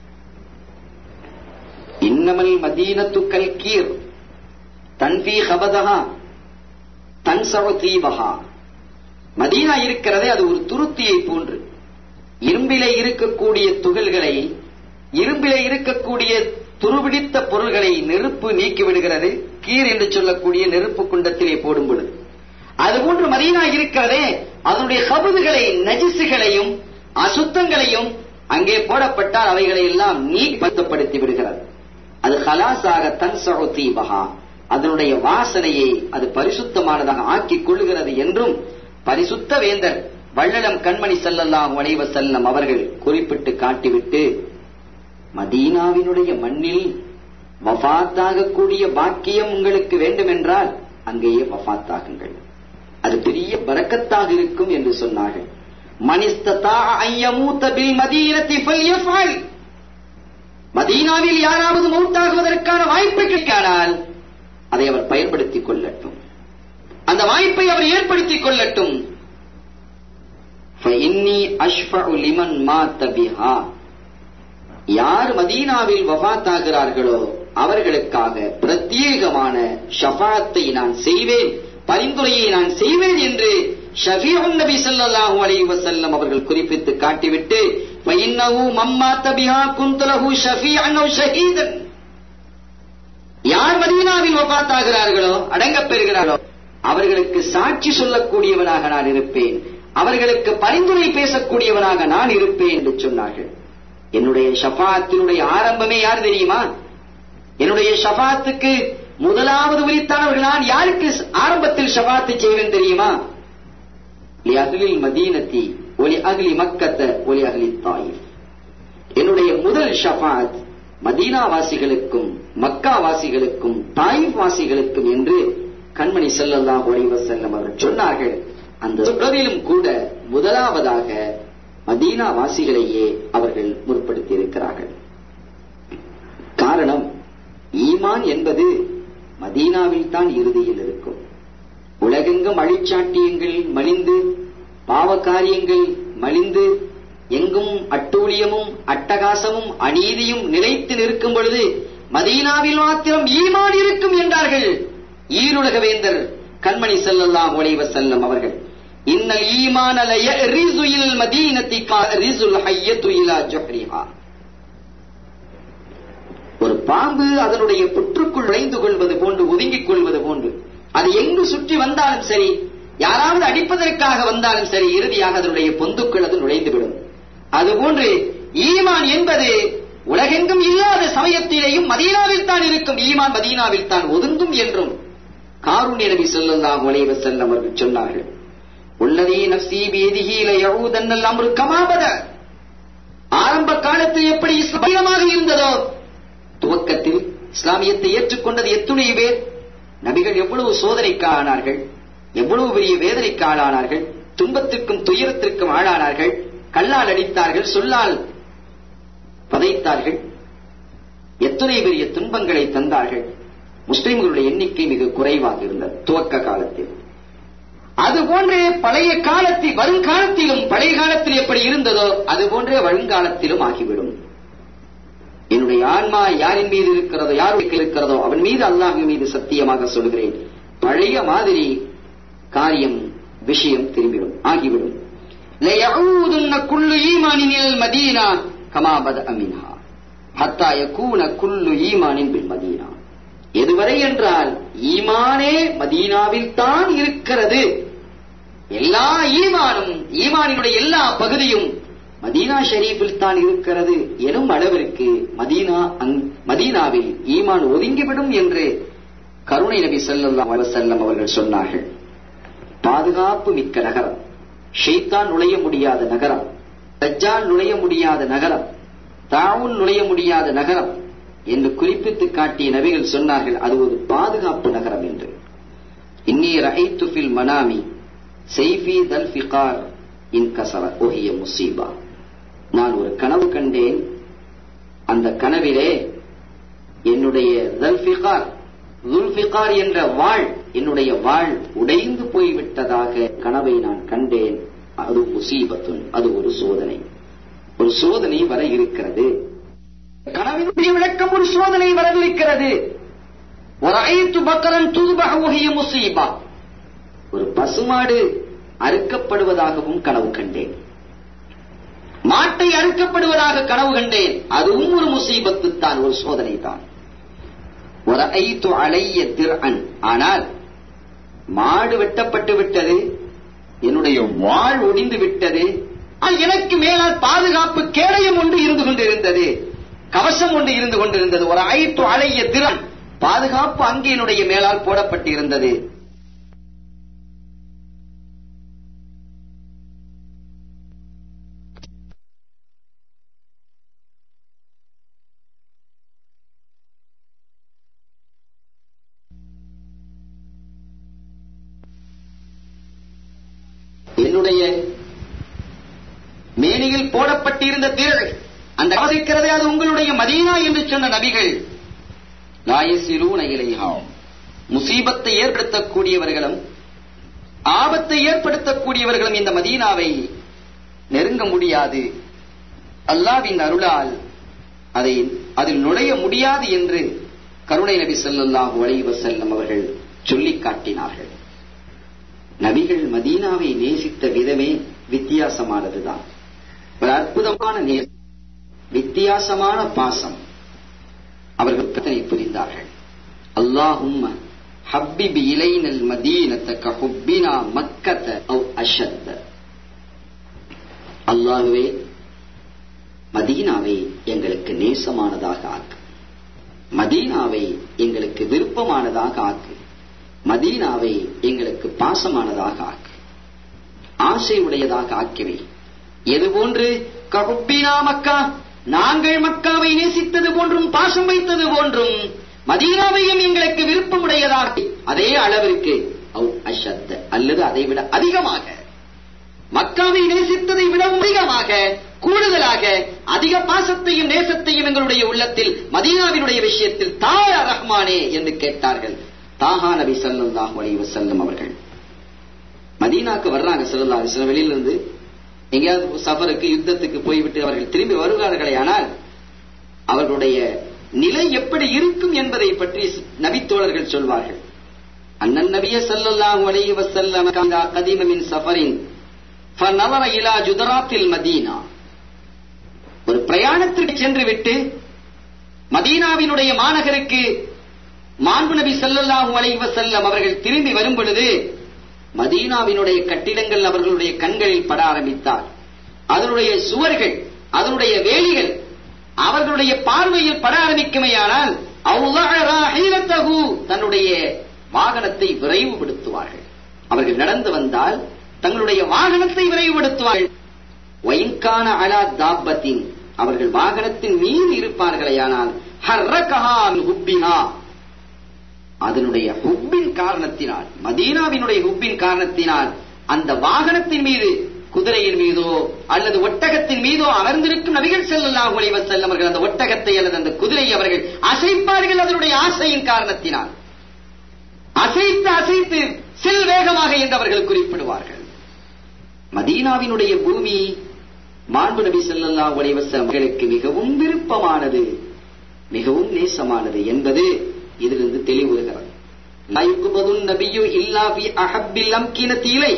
இன்னமல் மதீனத்து கல்கீர் தன்வி ஹபதஹா தன்சவ தீபஹா மதீனா இருக்கிறதே அது ஒரு துருத்தியை போன்று இரும்பிலே இருக்கக்கூடிய துகள்களை இரும்பிலே இருக்கக்கூடிய துருபிடித்த பொருள்களை நெருப்பு நீக்கி விடுகிறது கீர் என்று சொல்லக்கூடிய நெருப்பு குண்டத்திலே போடும் பொழுது அதுபோன்று மதீனா இருக்கிறதே அதனுடைய கபுதுகளை நஜிசுகளையும் அசுத்தங்களையும் அங்கே போடப்பட்டால் அவைகளை எல்லாம் நீக்கப்படுத்தி விடுகிறது அது ஹலாசாக தன் தீபகா அதனுடைய வாசனையை அது பரிசுத்தமானதாக ஆக்கிக் கொள்ளுகிறது என்றும் பரிசுத்த வேந்தர் வள்ளலம் கண்மணி செல்லல்லாம் உடைவ செல்லம் அவர்கள் குறிப்பிட்டு காட்டிவிட்டு மதீனாவினுடைய மண்ணில் வஃத்தாகக்கூடிய பாக்கியம் உங்களுக்கு வேண்டுமென்றால் அங்கேயே வஃத்தாகுங்கள் அது பெரிய பரக்கத்தாக இருக்கும் என்று சொன்னார்கள் மனிஸ்ததா ஐயமூத்த பில் மதீனத்தி ஃபல்யஃபல் மதீனாவில் யாராவது மௌத்தாகுவதற்கான வாய்ப்பு கிடைக்கானால் அதை அவர் பயன்படுத்திக் கொள்ளட்டும் அந்த வாய்ப்பை அவர் ஏற்படுத்திக் கொள்ளட்டும் فإني أشفع لمن مات بها யார் மதீனாவில் வஃத்தாகிறார்களோ அவர்களுக்காக பிரத்யேகமான ஷஃபாத்தை நான் செய்வேன் பரிந்துரையை நான் செய்வேன் என்று ஷஃபீஉன் நபி ஸல்லல்லாஹு அலைஹி வஸல்லம் அவர்கள் குறிப்பிட்டு காட்டிவிட்டு ஃபஇன்னஹு மம்மாத்த பிஹா குன்து லஹு ஷஃபீஅன் அவ் ஷஹீதன் யார் மதீனாவில் வஃத்தாகிறார்களோ அடங்கப் பெறுகிறார்களோ அவர்களுக்கு சாட்சி சொல்லக்கூடியவனாக நான் இருப்பேன் அவர்களுக்கு பரிந்துரை பேசக்கூடியவனாக நான் இருப்பேன் என்று சொன்னார்கள் என்னுடைய ஷஃபாத்தினுடைய ஆரம்பமே யார் தெரியுமா என்னுடைய ஷஃபாத்துக்கு முதலாவது உரித்தானவர்கள் நான் யாருக்கு ஆரம்பத்தில் ஷஃபாத்து செய்வேன் தெரியுமா அகிலில் மதீனத்தி ஒலி அகிலி மக்கத்த ஒலி அகிலி தாயிஃப் என்னுடைய முதல் ஷஃபாத் மதீனா வாசிகளுக்கும் மக்கா வாசிகளுக்கும் தாயிஃப் வாசிகளுக்கும் என்று கண்மணி செல்லல்லா ஒளிவ செல்லம் அவர்கள் சொன்னார்கள் அந்த தொடரிலும் கூட முதலாவதாக மதீனா வாசிகளையே அவர்கள் முற்படுத்தி இருக்கிறார்கள் காரணம் ஈமான் என்பது மதீனாவில் தான் இறுதியில் இருக்கும் உலகெங்கும் அழிச்சாட்டியங்கள் மலிந்து பாவ காரியங்கள் மலிந்து எங்கும் அட்டூழியமும் அட்டகாசமும் அநீதியும் நிலைத்து நிற்கும் பொழுது மதீனாவில் மாத்திரம் ஈமான் இருக்கும் என்றார்கள் ஈருலக வேந்தர் கண்மணி செல்லல்லாம் ஒளிவ செல்லம் அவர்கள் இன்னல் ஈமான ரிசுயில் மதீனத்தி ரிசுல் ஹையத்து இலா ஜஹ்ரிஹா ஒரு பாம்பு அதனுடைய புற்றுக்குள் நுழைந்து கொள்வது போன்று ஒதுங்கிக் கொள்வது போன்று அது எங்கு சுற்றி வந்தாலும் சரி யாராவது அடிப்பதற்காக வந்தாலும் சரி இறுதியாக அதனுடைய பொந்துக்குள் அது நுழைந்துவிடும் அதுபோன்று ஈமான் என்பது உலகெங்கும் இல்லாத சமயத்திலேயும் மதீனாவில் தான் இருக்கும் ஈமான் மதீனாவில் தான் ஒதுங்கும் என்றும் காருண்ய நபி சொல்லலாம் உலைவ செல்லம் அவர்கள் சொன்னார்கள் உள்ளதே நப்சி பேதிகீல யகூதன்னல் அம்ரு கமாபத ஆரம்ப காலத்தில் எப்படி இஸ்லாமியமாக இருந்ததோ துவக்கத்தில் இஸ்லாமியத்தை ஏற்றுக்கொண்டது எத்துணை பேர் நபிகள் எவ்வளவு சோதனைக்கு ஆனார்கள் எவ்வளவு பெரிய வேதனைக்கு ஆளானார்கள் துன்பத்திற்கும் துயரத்திற்கும் ஆளானார்கள் கல்லால் அடித்தார்கள் சொல்லால் பதைத்தார்கள் எத்துணை பெரிய துன்பங்களை தந்தார்கள் முஸ்லிம்களுடைய எண்ணிக்கை மிக குறைவாக இருந்தது துவக்க காலத்தில் அதுபோன்றே பழைய காலத்தில் வருங்காலத்திலும் பழைய காலத்தில் எப்படி இருந்ததோ அதுபோன்றே வருங்காலத்திலும் ஆகிவிடும் என்னுடைய ஆன்மா யாரின் மீது இருக்கிறதோ யாருக்கு இருக்கிறதோ அவன் மீது அல்லாஹின் மீது சத்தியமாக சொல்கிறேன் பழைய மாதிரி காரியம் விஷயம் திரும்பிடும் ஆகிவிடும் لَيَعُودُنَّ كُلُّ إِيمَانٍ إِلَى الْمَدِينَةِ كَمَا بَدَأَ مِنْهَا حَتَّى يَكُونَ كُلُّ إِيمَانٍ بِالْمَدِينَةِ எதுவரை என்றால் ஈமானே மதீனாவில் தான் இருக்கிறது எல்லா ஈமானும் ஈமானினுடைய எல்லா பகுதியும் மதீனா ஷெரீஃபில் தான் இருக்கிறது எனும் அளவிற்கு மதீனா அங்- மதீனாவில் ஈமான் ஒதுங்கிவிடும் என்று கருணை நபி ஸல்லல்லாஹு அலைஹி வஸல்லம் அவர்கள் சொன்னார்கள் பாதுகாப்பு மிக்க நகரம் ஷைத்தான் நுழைய முடியாத நகரம் தஜ்ஜால் நுழைய முடியாத நகரம் தாவுன் நுழைய முடியாத நகரம் என்று குறிப்பிட்டு காட்டிய நபிகள் சொன்னார்கள் அது ஒரு பாதுகாப்பு நகரம் என்று இன்னி ரஹைத்து ஃபில் மனாமி செய்ஃபி தல் ஃபிகார் இன் கசர ஒஹிய முசீபா நான் ஒரு கனவு கண்டேன் அந்த கனவிலே என்னுடைய தல்ஃபிகார் துல்ஃபிகார் என்ற வாழ் என்னுடைய வாழ் உடைந்து போய்விட்டதாக கனவை நான் கண்டேன் அது முசீபத்துன் அது ஒரு சோதனை ஒரு சோதனை வர இருக்கிறது கனவினுடைய விளக்கம் ஒரு சோதனை வரவிருக்கிறது ஒரு ஐத்து பக்கரன் துதுபக உகிய முசீபா ஒரு பசுமாடு அறுக்கப்படுவதாகவும் கனவு கண்டேன் மாட்டை அறுக்கப்படுவதாக கனவு கண்டேன் அதுவும் ஒரு முசீபத்து தான் ஒரு சோதனை தான் ஒரு ஐத்து அலைய திறன் ஆனால் மாடு வெட்டப்பட்டு விட்டது என்னுடைய வாழ் ஒடிந்து விட்டது ஆ, எனக்கு மேலால் பாதுகாப்பு கேடயம் ஒன்று இருந்து கொண்டிருந்தது கவசம் ஒன்று இருந்து கொண்டிருந்தது ஒரு ஐத்து அலைய திறன் பாதுகாப்பு அங்கே என்னுடைய மேலால் போடப்பட்டிருந்தது என்னுடைய மேனியில் போடப்பட்டிருந்த திரள் அந்த அவசிக்கிறதே அது உங்களுடைய மதீனா என்று சொன்ன நபிகள் லாயசிலூன இலைஹா முசீபத்தை ஏற்படுத்தக்கூடியவர்களும் ஆபத்தை ஏற்படுத்தக்கூடியவர்களும் இந்த மதீனாவை நெருங்க முடியாது அல்லாவின் அருளால் அதை அதில் நுழைய முடியாது என்று கருணை நபி ஸல்லல்லாஹு அலைஹி வஸல்லம் அவர்கள் சொல்லிக் காட்டினார்கள் நபிகள் மதீனாவை நேசித்த விதமே வித்தியாசமானதுதான் ஒரு அற்புதமான நேசம் வித்தியாசமான பாசம் அவர்கள் கத்தனை புரிந்தார்கள் அல்லாஹும்ம ஹப்பிபி இலைனல் மதீனத்த கஹுப்பினா மக்கத்த அவ் அஷத்த அல்லாஹுவே மதீனாவை எங்களுக்கு நேசமானதாக ஆக்கு மதீனாவை எங்களுக்கு விருப்பமானதாக ஆக்கு மதீனாவை எங்களுக்கு பாசமானதாக ஆக்கு ஆசை உடையதாக ஆக்கிவை எது போன்று கஹுப்பினா மக்கா நாங்கள் மக்காவை நேசித்தது போன்றும் பாசம் வைத்தது போன்றும் மதீனாவையும் எங்களுக்கு விருப்பமுடையதாக அதே அளவிற்கு அவ் அஷத்த அல்லது அதை விட அதிகமாக மக்காவை நேசித்ததை விட அதிகமாக கூடுதலாக அதிக பாசத்தையும் நேசத்தையும் எங்களுடைய உள்ளத்தில் மதீனாவினுடைய விஷயத்தில் தாய ரஹ்மானே என்று கேட்டார்கள் தாஹா நபி ஸல்லல்லாஹு அலைஹி வஸல்லம் அவர்கள் மதீனாக்கு வர்றாங்க ஸல்லல்லாஹு அலைஹி வஸல்லம் வெளியில இருந்து எங்கேயாவது சஃபருக்கு யுத்தத்துக்கு போய்விட்டு அவர்கள் திரும்பி வருவார்களே ஆனால் அவர்களுடைய நிலை எப்படி இருக்கும் என்பதை பற்றி நபித்தோழர்கள் சொல்வார்கள் அண்ணன் நபிய ஸல்லல்லாஹு அலைஹி வஸல்லம் காந்தா கதீம மின் சஃபரின் فنظر الى جدرات المدينه ஒரு பிரயாணத்திற்கு சென்று விட்டு மதீனாவினுடைய மாநகருக்கு மாண்பு நபி ஸல்லல்லாஹு அலைஹி வஸல்லம் அவர்கள் திரும்பி வரும் பொழுது மதீனாவினுடைய கட்டிடங்கள் அவர்களுடைய கண்களில் பட ஆரம்பித்தார் அதனுடைய சுவர்கள் அதனுடைய வேலிகள் அவர்களுடைய பார்வையில் பட ஆரம்பிக்குமையானால் அல்லாஹ் ராஹீலத்தஹு தன்னுடைய வாகனத்தை விரைவுபடுத்துவார்கள் அவர்கள் நடந்து வந்தால் தங்களுடைய வாகனத்தை விரைவுபடுத்துவார்கள் ஒயின்கான அலா தாப்பத்தின் அவர்கள் வாகனத்தின் மீது இருப்பார்களேயானால் ஹர்ரகஹா மின் ஹுப்பிஹா அதனுடைய ஹுப்பின் காரணத்தினால் மதீனாவினுடைய ஹுப்பின் காரணத்தினால் அந்த வாகனத்தின் மீது குதிரையின் மீதோ அல்லது ஒட்டகத்தின் மீதோ அமர்ந்திருக்கும் நபிகள் ஸல்லல்லாஹு அலைஹி வஸல்லம் அவர்கள் அந்த ஒட்டகத்தை அல்லது அந்த குதிரையை அவர்கள் அசைப்பார்கள் அதனுடைய ஆசையின் காரணத்தினால் அசைத்து அசைத்து செல் வேகமாக என்று அவர்கள் குறிப்பிடுவார்கள் மதீனாவினுடைய பூமி மாண்பு நபி ஸல்லல்லாஹு அலைஹி வஸல்லம் அவர்களுக்கு மிகவும் விருப்பமானது மிகவும் நேசமானது என்பது இதிலிருந்து தெளிவுறுகிறது லா யுக்பதுன் நபியு இல்லா ஃபி அஹப்பில் அம்கினதி இலை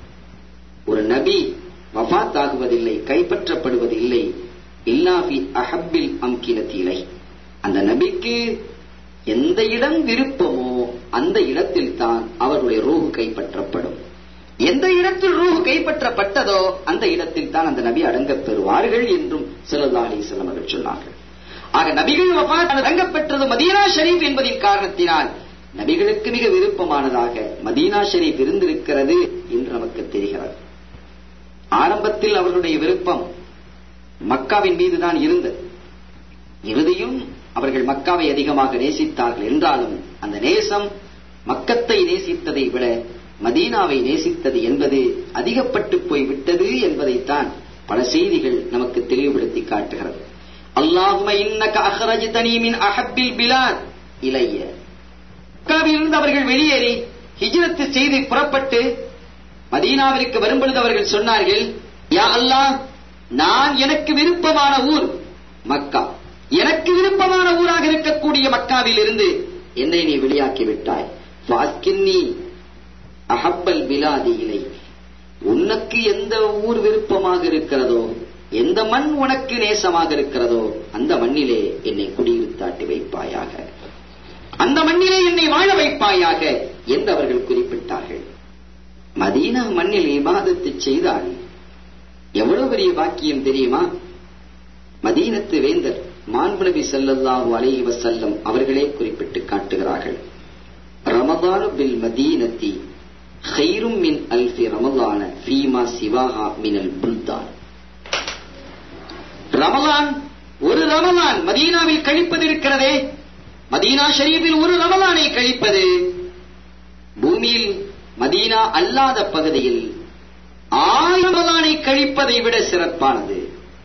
ஒரு நபி வஃபாத் ஆகுவதில்லை கைப்பற்றப்படுவதில்லை இல்லா ஃபி அஹப்பில் அம்கினதி இலை அந்த நபிக்கு எந்த இடம் விருப்பமோ அந்த இடத்தில் தான் அவருடைய ரூஹு கைப்பற்றப்படும் எந்த இடத்தில் ரூஹு கைப்பற்றப்பட்டதோ அந்த இடத்தில் தான் அந்த நபி அடங்கப் பெறுவார்கள் என்றும் ஸல்லல்லாஹு அலைஹி வஸல்லம் அவர்கள் சொன்னார்கள் ஆக நபிகள் வஃபாத் அடங்கப்பெற்றது மதீனா ஷரீப் என்பதின் காரணத்தினால் நபிகளுக்கு மிக விருப்பமானதாக மதீனா ஷரீப் இருந்திருக்கிறது என்று நமக்கு தெரிகிறது ஆரம்பத்தில் அவர்களுடைய விருப்பம் மக்காவின் மீதுதான் இருந்தது இறுதியும் அவர்கள் மக்காவை அதிகமாக நேசித்தார்கள் என்றாலும் அந்த நேசம் மக்கத்தை நேசித்ததை விட மதீனாவை நேசித்தது என்பது அதிகப்பட்டு போய் விட்டது என்பதைத்தான் பல செய்திகள் நமக்கு தெளிவுபடுத்தி காட்டுகிறது அல்லாஹும இன்னக அஹ்ரஜ்தனி மின் அஹப்பில் பிலாத் இலைய மக்காவிலிருந்து அவர்கள் வெளியேறி ஹிஜ்ரத்து செய்து புறப்பட்டு மதீனாவிற்கு வரும்பொழுது அவர்கள் சொன்னார்கள் யா அல்லாஹ் நான் எனக்கு விருப்பமான ஊர் மக்கா எனக்கு விருப்பமான ஊராக இருக்கக்கூடிய மக்காவில் இருந்து என்னை நீ வெளியாக்கி விட்டாய் வாஸ்கின்னி அஹப்பல் பிலாதி இலை உனக்கு எந்த ஊர் விருப்பமாக இருக்கிறதோ எந்த மண் உனக்கு நேசமாக இருக்கிறதோ அந்த மண்ணிலே என்னை குடியிருத்தாட்டி வைப்பாயாக அந்த மண்ணிலே என்னை வாழ வைப்பாயாக என்று அவர்கள் குறிப்பிட்டார்கள் மதீனா மண்ணில் இபாதத்து செய்தால் எவ்வளவு பெரிய பாக்கியம் தெரியுமா மதீனத்து வேந்தர் மாண்பு நபி ஸல்லல்லாஹு அலைஹி வஸல்லம் அவர்களே குறிப்பிட்டு காட்டுகிறார்கள் ரமதானு பில் மதீனத்தி ஹைரும் மின் அல்ஃபி ரமலான ஃபீமா சிவாஹா மினல் புல்தான் ரமலான் ஒரு ரமலான் மதீனாவில் கழிப்பது இருக்கிறதே மதீனா ஷரீஃபில் ஒரு ரமலானை கழிப்பது பூமியில் மதீனா அல்லாத பகுதியில் ஆயிரம் ரமலானை கழிப்பதை விட சிறப்பானது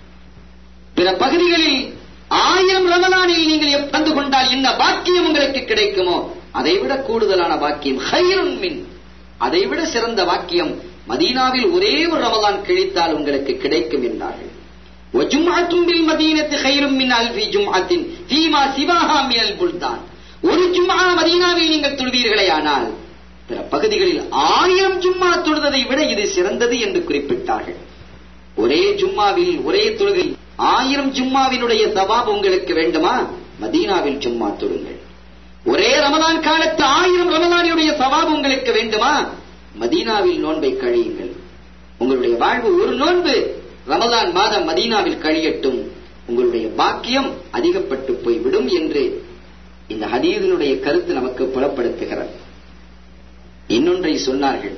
பிற பகுதிகளில் ஆயிரம் ரமலானில் நீங்கள் கலந்து கொண்டால் என்ன பாக்கியம் உங்களுக்கு கிடைக்குமோ அதைவிட கூடுதலான பாக்கியம் ஹைருன் மின் அதைவிட சிறந்த வாக்கியம் மதீனாவில் ஒரே ஒரு ரமலான் கழித்தால் உங்களுக்கு கிடைக்கும் என்றார்கள் وَجُمْعَةٌ بِالْمَدِينَةِ خَيْرٌ مِنْ أَلْفِ جُمْعَةٍ فِيمَا سِوَاهَا مِنَ الْبُلْدَانِ ஒரு ஜும்ஆ மதீனாவில் நீங்கள் தொழுவீர்களே ஆனால் பிற பகுதிகளில் ஆயிரம் ஜும்மா தொழுததை விட இது சிறந்தது என்று குறிப்பிட்டார்கள் ஒரே ஜும்மாவில் ஒரே தொழுகை ஆயிரம் ஜும்மாவினுடைய சவாப் உங்களுக்கு வேண்டுமா மதீனாவில் ஜும்மா தொழுங்கள் ஒரே ரமலான் காலத்து ஆயிரம் ரமலானுடைய சவாப் உங்களுக்கு வேண்டுமா மதீனாவில் நோன்பை கழியுங்கள் உங்களுடைய வாழ்வு ஒரு நோன்பு ரமலான் மாதம் மதீனாவில் கழியட்டும் உங்களுடைய பாக்கியம் அதிகப்பட்டு போய்விடும் என்று இந்த ஹதீதினுடைய கருத்து நமக்கு புலப்படுத்துகிறது இன்னொன்றை சொன்னார்கள்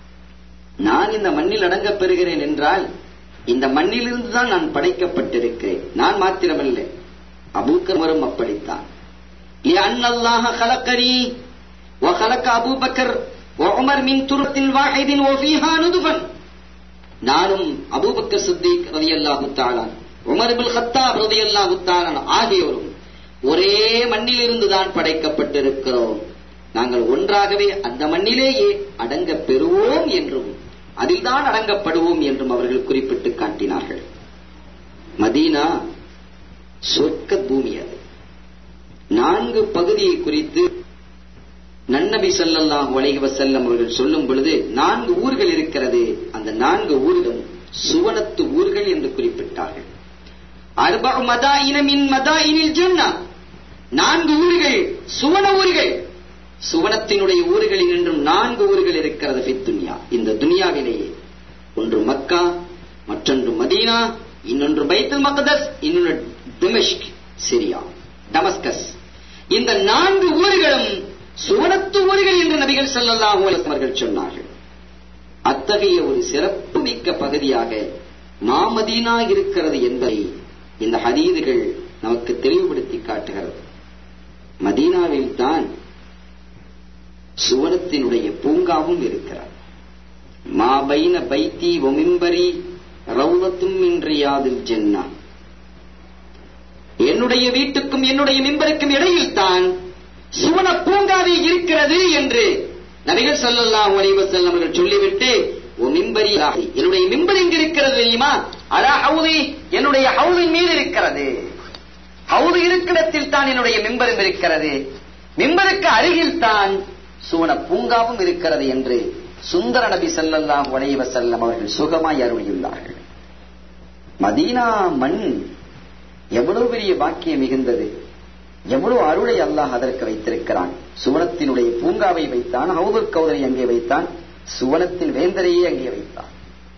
நான் இந்த மண்ணில் அடங்கப் பெறுகிறேன் என்றால் இந்த மண்ணிலிருந்து தான் நான் படைக்கப்பட்டிருக்கிறேன் நான் மாத்திரமல்ல அபூக்கரும் அப்படித்தான் لأن الله خلقني وخلق أبو بكر وعمر من تربة واحد وفيها نطفا நானும் அபூபக்கர் சித்திக் ரதியல்லாஹு தாலான் உமர் இப்னு கத்தாப் ரதியல்லாஹு தாலான் ஆகியோரும் ஒரே மண்ணிலிருந்து தான் படைக்கப்பட்டிருக்கிறோம் நாங்கள் ஒன்றாகவே அந்த மண்ணிலேயே அடங்க பெறுவோம் என்றும் அதில்தான் அடங்கப்படுவோம் என்றும் அவர்கள் குறிப்பிட்டு காட்டினார்கள் மதீனா சொர்க்க பூமி அது நான்கு பகுதியை குறித்து நன்னபி ஸல்லல்லாஹு அலைஹி வஸல்லம் அவர்கள் சொல்லும் பொழுது நான்கு ஊர்கள் இருக்கிறது அந்த நான்கு ஊர்களும் சுவனத்து ஊர்கள் என்று குறிப்பிட்டார்கள் அர்பஉ மதாயின மின் மதாயினில் ஜன்னா நான்கு ஊர்கள் சுவன ஊர்கள் சுவனத்தினுடைய ஊர்களில் என்றும் நான்கு ஊர்கள் இருக்கிறது ஃபித் துன்யா இந்த துனியாவிலேயே ஒன்று மக்கா மற்றொன்று மதீனா இன்னொன்று பைத்துல் மக்தஸ் இன்னொன்று திமிஷ்க் சிரியா டமஸ்கஸ் இந்த நான்கு ஊர்களும் சுவனத்து ஊர்கள் என்று நபிகள் ஸல்லல்லாஹு அலைஹி அவர்கள் சொன்னார்கள் அத்தகைய ஒரு சிறப்பு மிக்க பகுதியாக மாமதீனா இருக்கிறது என்பதை இந்த ஹதீதுகள் நமக்கு தெளிவுபடுத்தி காட்டுகிறது மதீனாவில் தான் சுவனத்தினுடைய பூங்காவும் இருக்கிறார் மா பைன பைத்தி ஒமிம்பரி ரவுலத்தும் இன்றியாதில் ஜென்னா என்னுடைய வீட்டுக்கும் என்னுடைய மிம்பருக்கும் இடையில் தான் சுவன பூங்காவே இருக்கிறது என்று நபிகள் ஸல்லல்லாஹு அலைஹி வஸல்லம் அவர்கள் சொல்லிவிட்டு ஓ மிம்பரி என்னுடைய மிம்பர் எங்க இருக்கிறது தெரியுமா அலா ஹவுதி என்னுடைய ஹவுதின் மீது இருக்கிறது ஹவுது இருக்கிறத்தில் தான் என்னுடைய மிம்பரும் இருக்கிறது மிம்பருக்கு அருகில் தான் சுவன பூங்காவும் இருக்கிறது என்று சுந்தர நபி ஸல்லல்லாஹு அலைஹி வஸல்லம் அவர்கள் சுகமாய் அருளியுள்ளார்கள் மதீனா மண் எவ்வளவு பெரிய பாக்கியம் மிகுந்தது எவ்வளவு அருளை அல்லாஹ் அதற்கு வைத்திருக்கிறான் சுவனத்தினுடைய பூங்காவை வைத்தான் ஹவுதுல் கௌதரை அங்கே வைத்தான் சுவனத்தின் வேந்தரையே அங்கே வைத்தான்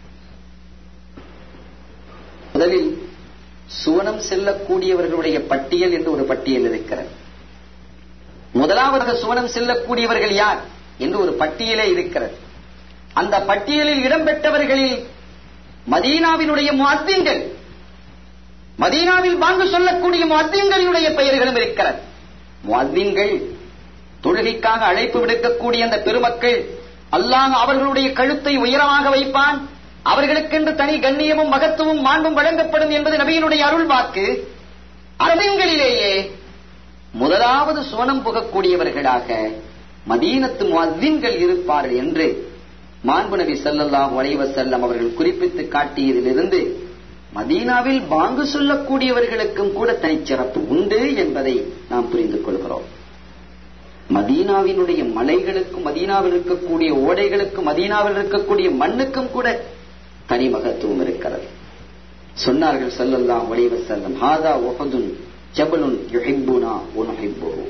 முதலில் சுவனம் செல்லக்கூடியவர்களுடைய பட்டியல் என்று ஒரு பட்டியல் இருக்கிறது முதலாவதாக சுவனம் செல்லக்கூடியவர்கள் யார் என்று ஒரு பட்டியலே இருக்கிறது அந்த பட்டியலில் இடம்பெற்றவர்களில் மதீனாவினுடைய முஅத்தின்கள் மதீனாவில் பாங்கு சொல்லக்கூடிய முஅத்தின்களினுடைய பெயர்களும் இருக்கிறது முஅத்தின்கள் தொழுகைக்காக அழைப்பு விடுக்கக்கூடிய அந்த பெருமக்கள் அல்லாஹ் அவர்களுடைய கழுத்தை உயரமாக வைப்பான் அவர்களுக்கென்று தனி கண்ணியமும் மகத்துவம் மாண்பும் வழங்கப்படும் என்பது நபியினுடைய அருள் வாக்கு அரபிங்களிலேயே முதலாவது சுவனம் புகக்கூடியவர்களாக மதீனத்து முஅத்தின்கள் இருப்பார்கள் என்று மாண்பு நபி ஸல்லல்லாஹு அலைஹி வஸல்லம் அவர்கள் குறிப்பிட்டு காட்டியதிலிருந்து மதீனாவில் பாங்கு சொல்லக்கூடியவர்களுக்கும் கூட தனிச்சிறப்பு உண்டு என்பதை நாம் புரிந்து கொள்கிறோம் மதீனாவினுடைய மலைகளுக்கும் மதீனாவில் இருக்கக்கூடிய ஓடைகளுக்கும் மதீனாவில் இருக்கக்கூடிய மண்ணுக்கும் கூட தனி மகத்துவம் இருக்கிறது சொன்னார்கள் ஸல்லல்லாஹு அலைஹி வஸல்லம் ஹாதா உஹதுன் ஜபலுன் யுஹிப்புனா வ நுஹிப்புஹு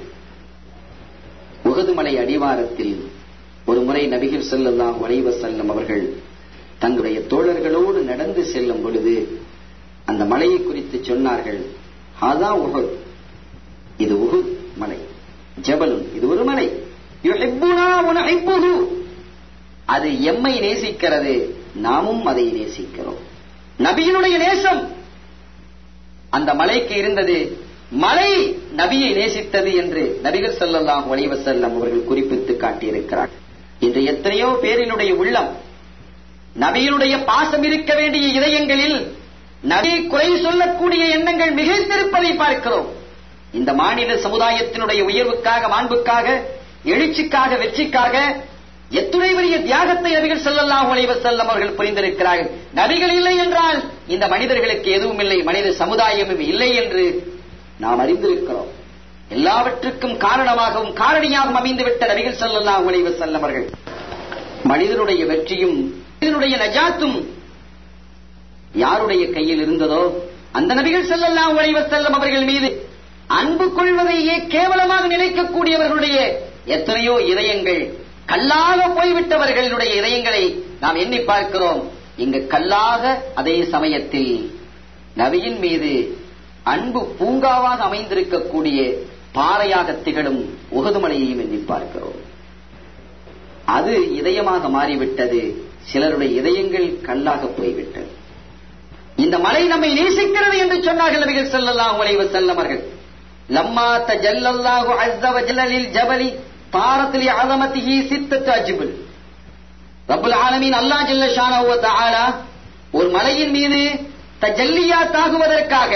உஹது மலை அடிவாரத்தில் ஒரு முறை நபிகள் ஸல்லல்லாஹு அலைஹி வஸல்லம் அவர்கள் தங்களுடைய தோழர்களோடு நடந்து செல்லும் பொழுது அந்த மலையை குறித்து சொன்னார்கள் ஹாதா உஹத் இது உஹுத் மலை ஜபலுன் இது ஒரு மலை யுஹிப்புனா வ நுஹிப்புஹு அது எம்மை நேசிக்கிறது நாமும் அதை நேசிக்கிறோம் நபியினுடைய நேசம் அந்த மலைக்கு இருந்தது மலை நபியை நேசித்தது என்று நபிகள் ஸல்லல்லாஹு அலைஹி வஸல்லம் அவர்கள் குறிப்பிட்டு காட்டியிருக்கிறார் இன்று எத்தனையோ பேரினுடைய உள்ளம் நபியினுடைய பாசம் இருக்க வேண்டிய இதயங்களில் நபி குறை சொல்லக்கூடிய எண்ணங்கள் மிகைத்திருப்பதை பார்க்கிறோம் இந்த மாநில சமுதாயத்தினுடைய உயர்வுக்காக மாண்புக்காக எழுச்சிக்காக வெற்றிக்காக எத்துணை பெரிய தியாகத்தை நபிகள் ஸல்லல்லாஹு அலைஹி வஸல்லம் அவர்கள் புரிந்திருக்கிறார்கள் நபிகள் இல்லை என்றால் இந்த மனிதர்களுக்கு எதுவும் இல்லை மனித சமுதாயமும் இல்லை என்று நாம் அறிந்திருக்கிறோம் எல்லாவற்றுக்கும் காரணமாகவும் காரணியாகவும் அமைந்துவிட்ட நபிகள் ஸல்லல்லாஹு அலைஹி வஸல்லம் அவர்கள் மனிதனுடைய வெற்றியும் மனிதனுடைய நஜாத்தும் யாருடைய கையில் இருந்ததோ அந்த நபிகள் ஸல்லல்லாஹு அலைஹி வஸல்லம் அவர்கள் மீது அன்பு கொள்வதையே கேவலமாக நினைக்கக்கூடியவர்களுடைய எத்தனையோ இதயங்கள் கல்லாக போய்விட்டவர்களுடைய இதயங்களை நாம் எண்ணி பார்க்கிறோம் இங்கு கல்லாக அதே சமயத்தில் நபியின் மீது அன்பு பூங்காவாக அமைந்திருக்கக்கூடிய பாறையாக திகழும் உகதுமலையையும் எண்ணி பார்க்கிறோம் அது இதயமாக மாறிவிட்டது சிலருடைய இதயங்கள் கல்லாக போய்விட்டது இந்த மலை நம்மை நேசிக்கிறது என்று சொன்னார்கள் நபிகள் ஸல்லல்லாஹு அலைஹி வஸல்லம் அவர்கள் லம்மா தஜல்லல்லாஹு அஸ்ஸ வஜல்ல லில் ஜபலி தாரத் லி அஸமதிஹி சித்தத்து அஜ்பல் ரப்பல் ஆலமீன் அல்லாஹ் ஜல்ல ஷானஹு வ தஆலா ஒரு மலையின் மீது தஜல்லியா தாகுவதற்காக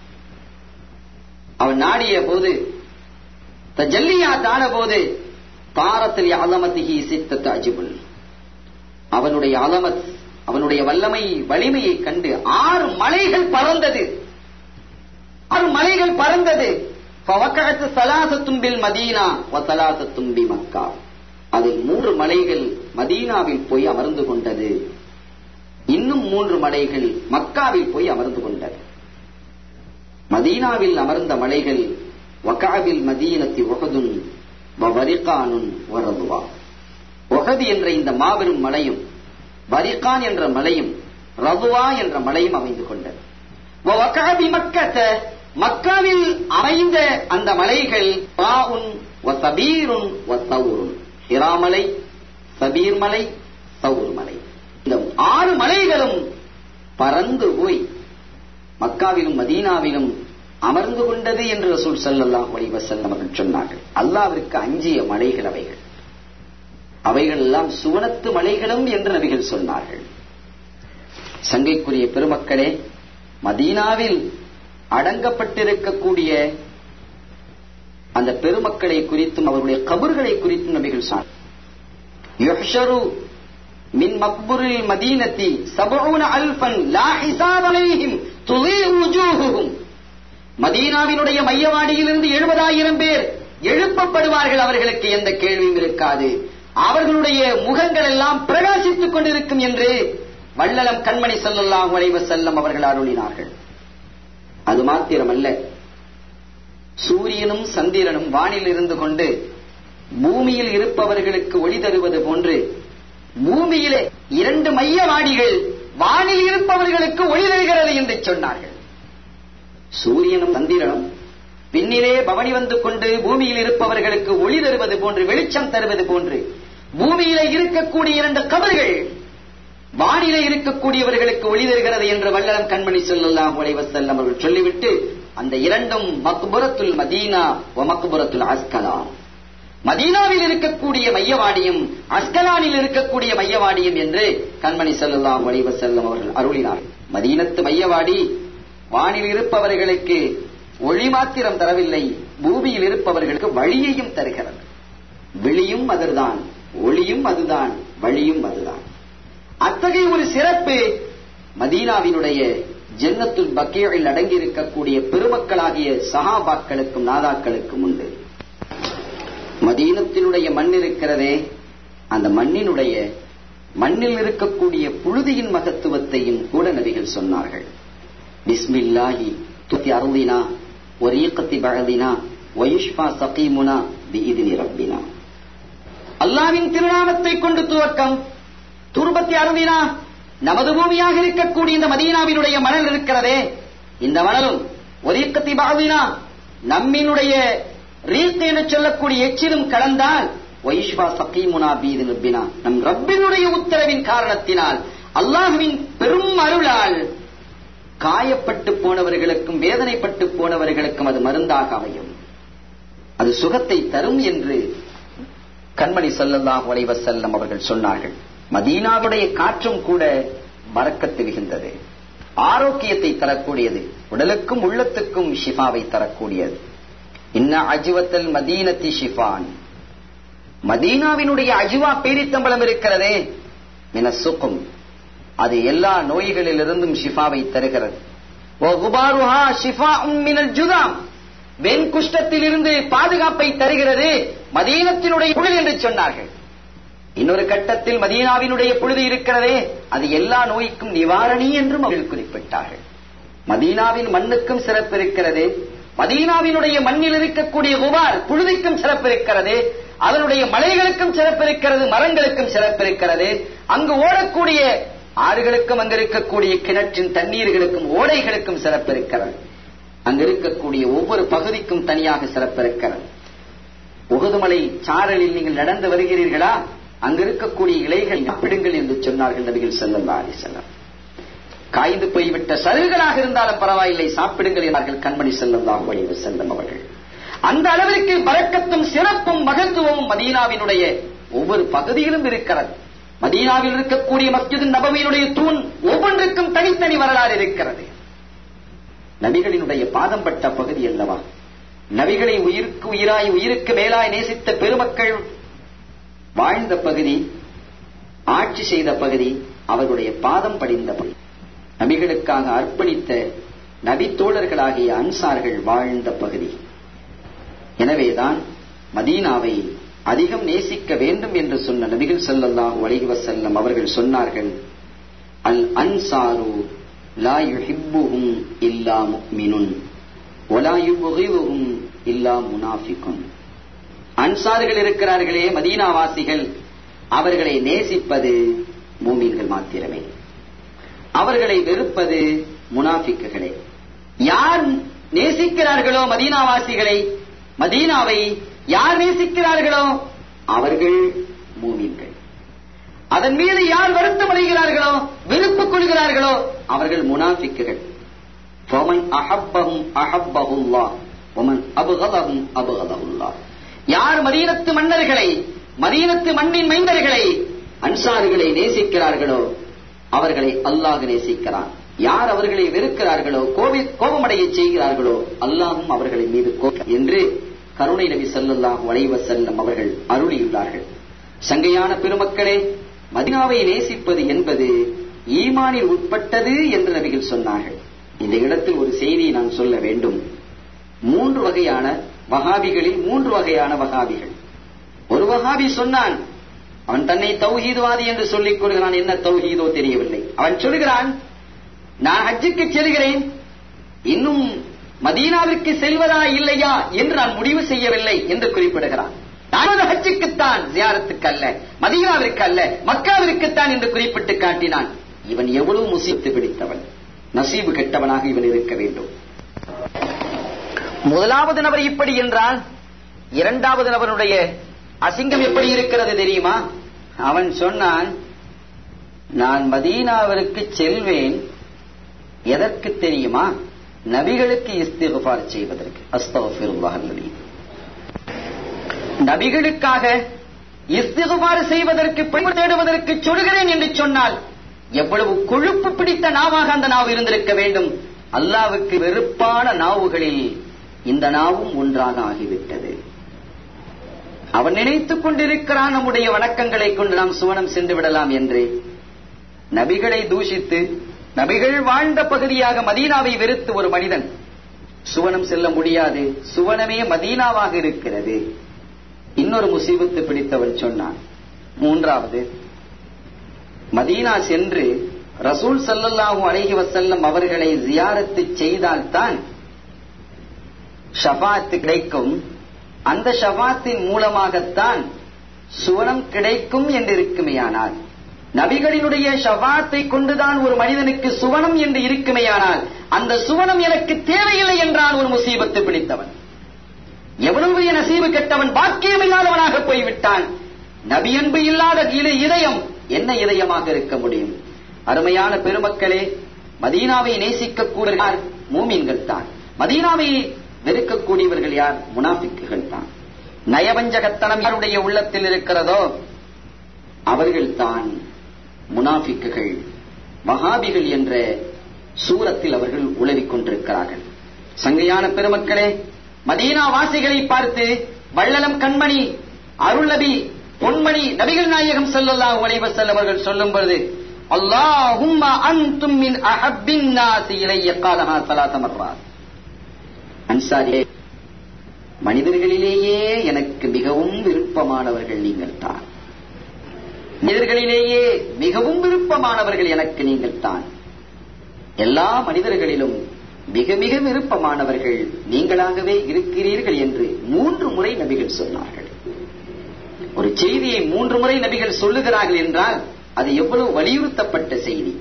அவன் நாடிய போது தஜல்லியா தான போது தாரத்தில் அலமத்திகி சித்தத்து அஜிபுல் அவனுடைய அலமத் அவனுடைய வல்லமை வலிமையை கண்டு ஆறு மலைகள் பறந்தது ஆறு மலைகள் பறந்தது ஃபவக்கஅத்து ஸலாசத்தும் பில் மதீனா வ ஸலாசத்தும் பி மக்கா அதில் மூன்று மலைகள் மதீனாவில் போய் அமர்ந்து கொண்டது இன்னும் மூன்று மலைகள் மக்காவில் போய் அமர்ந்து கொண்டது மதீனாவில் அமர்ந்த மலைகள் வகாவில் மதீனத்தி ஒகதுன் வரிகானுன் வரதுவா ஒகது என்ற இந்த மாபெரும் மலையும் வரிகான் என்ற மலையும் ரதுவா என்ற மலையும் அமைந்து கொண்டது வகாபி மக்கத்த மக்காவில் அமைந்த அந்த மலைகள் பாவுன் வ சபீருன் வ சவுருன் ஹிராமலை சபீர் மலை சவுர் மலை இந்த ஆறு மலைகளும் பறந்து போய் மக்காவிலும் மதீனாவிலும் அமர்ந்து கொண்டது என்று ரசூல் ஸல்லல்லாஹு அலைஹி வஸல்லம் அவர்கள் சொன்னார்கள் அல்லாஹ்விற்கு அஞ்சிய மலைகள் அவைகள் அவைகள் எல்லாம் சுவனத்து மலைகளும் என்று நபிகள் சொன்னார்கள் சங்கைக்குரிய பெருமக்களே மதீனாவில் அடங்கப்பட்டிருக்கக்கூடிய அந்த பெருமக்களை குறித்தும் அவருடைய கபர்களை குறித்தும் நபிகள் சொன்னார் யுஹ்ஷரு மின் மக்புரில் மதீனத்தி சபூன அல்ஃபன் லா ஹிசாப் அலைஹிம் துலீஉ வுஜூஹுஹும் மதீனாவினுடைய மையவாடியிலிருந்து எழுபதாயிரம் பேர் எழுப்பப்படுவார்கள் அவர்களுக்கு எந்த கேள்வியும் இருக்காது அவர்களுடைய முகங்கள் எல்லாம் பிரகாசித்துக் கொண்டிருக்கும் என்று வள்ளலம் கண்மணி ஸல்லல்லாஹு அலைஹி வஸல்லம் அவர்கள் அருளினார்கள் அது மாத்திரமல்ல சூரியனும் சந்திரனும் வானில் இருந்து கொண்டு பூமியில் இருப்பவர்களுக்கு ஒளி தருவது போன்று பூமியிலே இரண்டு மையவாடிகள் வானில் இருப்பவர்களுக்கு ஒளி தருகிறது என்று சொன்னார்கள் சூரியனும் சந்திரனும் பின்னிலே பவனி வந்து கொண்டு பூமியில் இருப்பவர்களுக்கு ஒளி தருவது போன்று வெளிச்சம் தருவது போன்று பூமியிலே இருக்கக்கூடிய இரண்டு கபர்கள் வானிலே இருக்கக்கூடியவர்களுக்கு ஒளி தருகிறது என்று வல்லலம் கண்மணி ஸல்லல்லாஹு அலைஹி வஸல்லம் அவர்கள் சொல்லிவிட்டு அந்த இரண்டும் மக்புரத்துல் மதீனா வ மக்புரத்துல் அஸ்கலான் மதீனாவில் இருக்கக்கூடிய மையவாடியும் அஸ்கலானில் இருக்கக்கூடிய மையவாடியும் என்று கண்மணி ஸல்லல்லாஹு அலைஹி வஸல்லம் அவர்கள் அருளினார் மதீனத்து மையவாடி வானில் இருப்பவர்களுக்கு ஒளி மாத்திரம் தரவில்லை பூமியில் இருப்பவர்களுக்கு வழியையும் தருகிறது வெளியும் அதுதான் ஒளியும் அதுதான் வழியும் அதுதான் அத்தகைய ஒரு சிறப்பு மதீனாவினுடைய ஜன்னத்துல் பக்கீழில் அடங்கி இருக்கக்கூடிய பெருமக்களாகிய சஹாபாக்களுக்கும் நாதாக்களுக்கும் உண்டு மதீனத்தினுடைய மண் இருக்கிறதே அந்த மண்ணினுடைய மண்ணில் இருக்கக்கூடிய புழுதியின் மகத்துவத்தையும் கூட நபிகள் சொன்னார்கள் பிஸ்மில்லாஹி துத்தி அருளினா ஒரீக்கத்தி பழதினா ஒயுஷ்பா சகீமுனா பிஇதினி ரப்பினா அல்லாவின் திருநாமத்தை கொண்டு துவக்கம் துருபத்தி அருந்தினா நமது பூமியாக இருக்கக்கூடிய இந்த மதீனாவினுடைய மணல் இருக்கிறதே இந்த மணலும் ஒரீக்கத்தி பாவினா நம்மினுடைய ரீத் என்று சொல்லக்கூடிய எச்சிலும் கலந்தால் வைஷ்வா சகீமுனா பீது நப்பினா நம் ரப்பினுடைய உத்தரவின் காரணத்தினால் அல்லாஹுவின் பெரும் அருளால் காயப்பட்டு போனவர்களுக்கும் வேதனைப்பட்டு போனவர்களுக்கும் அது மருந்தாக அமையும் அது சுகத்தை தரும் என்று கண்மணி ஸல்லல்லாஹு அலைஹி வஸல்லம் அவர்கள் சொன்னார்கள் மதீனாவுடைய காற்றும் கூட மறக்கத்து மிகுந்தது ஆரோக்கியத்தை தரக்கூடியது உடலுக்கும் உள்ளத்துக்கும் ஷிஃபாவை தரக்கூடியது இன்ன அஜுவத்தல் மதீனத்தி ஷிஃபான் மதீனாவினுடைய அஜுவா பேரித்தம்பளம் இருக்கிறதே மின சுக்கும் அது எல்லா நோய்களிலிருந்தும் ஷிஃபாவை தருகிறது وَغُبَارُهَا شِفَاءٌ مِنَ الْجُذَامِ வெண் குஷ்டத்திலிருந்து பாதுகாப்பை தருகிறது மதீனத்தினுடைய புழுதி என்று சொன்னார்கள் இன்னொரு கட்டத்தில் மதீனாவினுடைய புழுதி இருக்கிறதே அது எல்லா நோய்க்கும் நிவாரணி என்றும் அவர்கள் குறிப்பிட்டார்கள் மதீனாவின் மண்ணுக்கும் சிறப்பு இருக்கிறது மதீனாவினுடைய மண்ணில் இருக்கக்கூடிய குபார் புழுதிக்கும் சிறப்பு இருக்கிறது அதனுடைய மலைகளுக்கும் சிறப்பு இருக்கிறது மரங்களுக்கும் சிறப்பு இருக்கிறது அங்கு ஓடக்கூடிய ஆறுகளுக்கும் அங்கு இருக்கக்கூடிய கிணற்றின் தண்ணீர்களுக்கும் ஓடைகளுக்கும் சிறப்பு இருக்கிறது அங்கு இருக்கக்கூடிய ஒவ்வொரு பகுதிக்கும் தனியாக சிறப்பு இருக்கிறது உகுதுமலை சாரலில் நீங்கள் நடந்து வருகிறீர்களா அங்கு இருக்கக்கூடிய இலைகள் சாப்பிடுங்கள் என்று சொன்னார்கள் நபிகள் செல்லல்லா அலி செல்லம் காய்ந்து போய்விட்ட சருகளாக இருந்தாலும் பரவாயில்லை சாப்பிடுங்கள் என்றார்கள் கண்மணி செல்லல்லாம் வழிவு செல்லும் அவர்கள் அந்த அளவிற்கு பறக்கத்தும் சிறப்பும் மகத்துவமும் மதீனாவினுடைய ஒவ்வொரு பகுதியிலும் இருக்கிறது மதீனாவில் இருக்கக்கூடிய மஸ்ஜிது நபவியினுடைய தூண் ஒவ்வொன்றுக்கும் தனித்தனி வரலாறு இருக்கிறது நபிகளினுடைய பாதம் பட்ட பகுதி அல்லவா நபிகளை உயிருக்கு உயிராய் உயிருக்கு மேலாய் நேசித்த பெருமக்கள் வாழ்ந்த பகுதி ஆட்சி செய்த பகுதி அவர்களுடைய பாதம் படிந்த பகுதி நபிகளுக்காக அர்ப்பணித்த நபி தோழர்களாகிய அன்சார்கள் வாழ்ந்த பகுதி எனவேதான் மதீனாவை அதிகம் நேசிக்க வேண்டும் என்று சொன்ன நபிகள் ஸல்லல்லாஹு அலைஹி வஸல்லம் அவர்கள் சொன்னார்கள் அல் அன்சாரு லா யுஹிப்புஹும் இல்லா முஃமினுன் வலா யுபகிதுஹும் இல்லா முனாஃபிகுன் அன்சார்கள் இருக்கிறார்களே மதீனாவாசிகள் அவர்களை நேசிப்பது மூமின்கள் மாத்திரமே அவர்களை வெறுப்பது முனாஃபிக்குகளே யார் நேசிக்கிறார்களோ மதீனாவாசிகளை மதீனாவை யார் நேசிக்கிறார்களோ அவர்கள் மூமின்கள் அதன் மீது யார் வருத்தம் அடைகிறார்களோ வெறுப்பு கொள்கிறார்களோ அவர்கள் முனாஃபிக்குகள் فَمَنْ أَحَبَّهُمْ أَحَبَّهُ اللَّهُ وَمَنْ أَبْغَضَهُمْ أَبْغَضَهُ اللَّهُ யார் மதீனத்து மன்னர்களை மதீனத்து மண்ணின் மைந்தர்களை அன்சாரிகளை நேசிக்கிறார்களோ அவர்களை அல்லாஹ் நேசிக்கிறான் யார் அவர்களை வெறுக்கிறார்களோ கோபி கோபமடைய செய்கிறார்களோ அல்லாஹும் அவர்களின் மீது கோப என்று கருணை நபி ஸல்லல்லாஹு அலைஹி வஸல்லம் அவர்கள் அருளியுள்ளார்கள் சங்கையான பெருமக்களே மதீனாவை நேசிப்பது என்பது ஈமானில் உட்பட்டது என்று நபிகள் சொன்னார்கள் இந்த இடத்தில் ஒரு செய்தியை நான் சொல்ல வேண்டும் மூன்று வகையான வகாபிகளில் மூன்று வகையான வகாபிகள் ஒரு வகாபி சொன்னான் அவன் தன்னை தௌஹீதுவாதி என்று சொல்லிக் கொள்கிறான் என்ன தௌஹீதோ தெரியவில்லை அவன் சொல்கிறான் நான் ஹஜ்ஜுக்கு செல்கிறேன் இன்னும் மதீனாவிற்கு செல்வதா இல்லையா என்று நான் முடிவு செய்யவில்லை என்று குறிப்பிடுகிறான் நான் ஹஜ்ஜுக்குத்தான் ஜியாரத்துக்கு அல்ல மதீனாவிற்கு அல்ல மக்காவிற்குத்தான் என்று குறிப்பிட்டு காட்டினான் இவன் எவ்வளவு முசித்து பிடித்தவன் நசீபு கெட்டவனாக இவன் இருக்க வேண்டும் முதலாவது நபர் இப்படி என்றால் இரண்டாவது நபருடைய அசிங்கம் எப்படி இருக்கிறது தெரியுமா அவன் சொன்னான் நான் மதீனாவிற்கு செல்வேன் எதற்கு தெரியுமா நபிகளுக்கு இஸ்திகுபார் செய்வதற்கு அஸ்தகுல்லாஹ் நபிகளுக்காக இஸ்திகுபார் செய்வதற்கு பெண் தேடுவதற்கு சொல்கிறேன் என்று சொன்னால் எவ்வளவு கொழுப்பு பிடித்த நாவாக அந்த நாவு இருந்திருக்க வேண்டும் அல்லாவுக்கு வெறுப்பான நாவுகளில் இந்த நாவும் ஒன்றாக ஆகிவிட்டது அவன் நினைத்துக் கொண்டிருக்கிறான் நம்முடைய வணக்கங்களை கொண்டு நாம் சுவனம் சென்று விடலாம் என்று நபிகளை தூஷித்து நபிகள் வாழ்ந்த பகுதியாக மதீனாவை வெறுத்து ஒரு மனிதன் சுவனம் செல்ல முடியாது சுவனமே மதீனாவாக இருக்கிறது இன்னொரு முசீபத்து பிடித்தவன் சொன்னான் மூன்றாவது மதீனா சென்று ரசூல் சல்லல்லாஹு அலைஹி வசல்லம் அவர்களை ஜியாரத்து செய்தால்தான் ஷபாத்து கிடைக்கும் அந்த ஷபாத்தின் மூலமாகத்தான் சுவனம் கிடைக்கும் என்று இருக்குமேயானால் நபிகளினுடைய ஷபாத்தை கொண்டுதான் ஒரு மனிதனுக்கு சுவனம் என்று இருக்குமேயானால் அந்த சுவனம் எனக்கு தேவையில்லை என்றான் ஒரு முசீபத்து பிடித்தவன் எவ்வளவு பெரிய நசீபு கெட்டவன் பாக்கியமில்லாதவனாக போய்விட்டான் நபி அன்பு இல்லாத இத- இதயம் என்ன இதயமாக இருக்க முடியும் அருமையான பெருமக்களே மதீனாவை நேசிக்கக்கூடிய யார் மூமின்கள் தான் மதீனாவை வெறுக்கக்கூடியவர்கள் யார் முனாஃபிக்குகள் தான் நயவஞ்சகத்தனம் யாருடைய உள்ளத்தில் இருக்கிறதோ அவர்கள் தான் முனாஃபிக்குகள் வஹாபிகள் என்ற சூரத்தில் அவர்கள் உளவிக் கொண்டிருக்கிறார்கள் சங்கையான பெருமக்களே மதீனா வாசிகளை பார்த்து வள்ளலம் கண்மணி அருள் நபி பொன்மணி நபிகள் நாயகம் ஸல்லல்லாஹு அலைஹி வஸல்லம் அவர்கள் சொல்லும் பொழுது அல்லாஹும்ம அன்தும் மின் அஹப்பின் நாசி இலைய காலஹா ஸலாத மர்ராத் அன்சாரியே மனிதர்களிலேயே எனக்கு மிகவும் விருப்பமானவர்கள் நீங்கள் தான் மனிதர்களிலேயே மிகவும் விருப்பமானவர்கள் எனக்கு நீங்கள் தான் எல்லா மனிதர்களிலும் மிக மிக விருப்பமானவர்கள் நீங்களாகவே இருக்கிறீர்கள் என்று மூன்று முறை நபிகள் சொன்னார்கள் ஒரு செய்தியை மூன்று முறை நபிகள் சொல்லுகிறார்கள் என்றால் அது எவ்வளவு வலியுறுத்தப்பட்ட செய்தி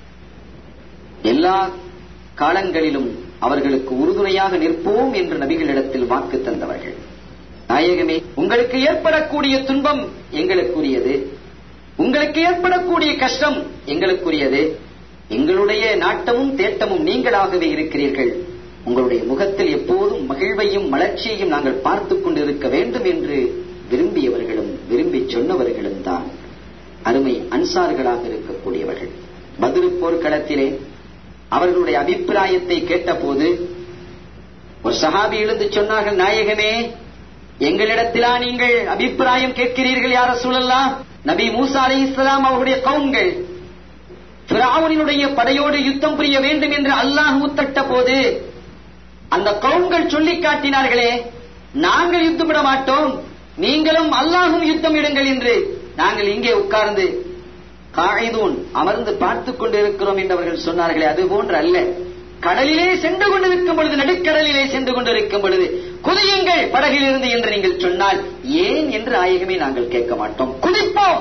எல்லா காலங்களிலும் அவர்களுக்கு உறுதுணையாக நிற்போம் என்று நபிகளிடத்தில் வாக்கு தந்தவர்கள் நாயகமே உங்களுக்கு ஏற்படக்கூடிய துன்பம் எங்களுக்குரியது உங்களுக்கு ஏற்படக்கூடிய கஷ்டம் எங்களுக்குரியது எங்களுடைய நாட்டமும் தேட்டமும் நீங்களாகவே இருக்கிறீர்கள் உங்களுடைய முகத்தில் எப்போதும் மகிழ்வையும் மலர்ச்சியையும் நாங்கள் பார்த்துக் கொண்டிருக்க வேண்டும் என்று விரும்பியவர்களும் விரும்பி சொன்னவர்களும் தான் அருமை அன்சார்களாக இருக்கக்கூடியவர்கள் பதிரு போர்க்களத்திலே அவர்களுடைய அபிப்பிராயத்தை கேட்டபோது ஒரு சஹாபி எழுந்து சொன்னார்கள் நாயகமே எங்களிடத்திலா நீங்கள் அபிப்பிராயம் கேட்கிறீர்கள் யார சூழல்லாம் நபி மூசா அலை இஸ்லாம் அவருடைய கவுன்கள் பிராவனினுடைய படையோடு யுத்தம் புரிய வேண்டும் என்று அல்லாஹ் முத்தட்ட போது அந்த கவுன்கள் சொல்லி காட்டினார்களே நாங்கள் யுத்தமிட மாட்டோம் நீங்களும் அல்லாஹும் யுத்தம் இடுங்கள் என்று நாங்கள் இங்கே உட்கார்ந்து காய்தூன் அமர்ந்து பார்த்துக் கொண்டிருக்கிறோம் என்று அவர்கள் சொன்னார்களே அது போன்று அல்ல கடலிலே சென்று கொண்டிருக்கும் பொழுது நடுக்கடலிலே சென்று கொண்டிருக்கும் பொழுது குதியுங்கள் படகிலிருந்து என்று நீங்கள் சொன்னால் ஏன் என்று ஆயகமே நாங்கள் கேட்க மாட்டோம் குதிப்போம்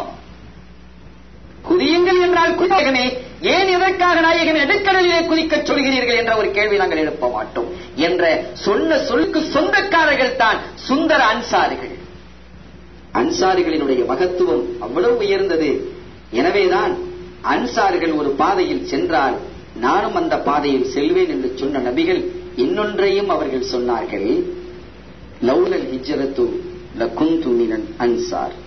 குதியுங்கள் என்றால் குதியகமே ஏன் எதற்காக நாயகமே நடுக்கடலிலே குதிக்கச் சொல்கிறீர்கள் என்ற ஒரு கேள்வி நாங்கள் எழுப்ப மாட்டோம் என்ற சொன்ன சொல்லுக்கு சொந்தக்காரர்கள் தான் சுந்தர அன்சாரிகள் அன்சாரிகளினுடைய மகத்துவம் அவ்வளவு உயர்ந்தது எனவேதான் அன்சார்கள் ஒரு பாதையில் சென்றால் நானும் அந்த பாதையில் செல்வேன் என்று சொன்ன நபிகள் இன்னொன்றையும் அவர்கள் சொன்னார்கள் லௌலல் ஹிஜ்ரத்து லகுந்து மினன் அன்சார்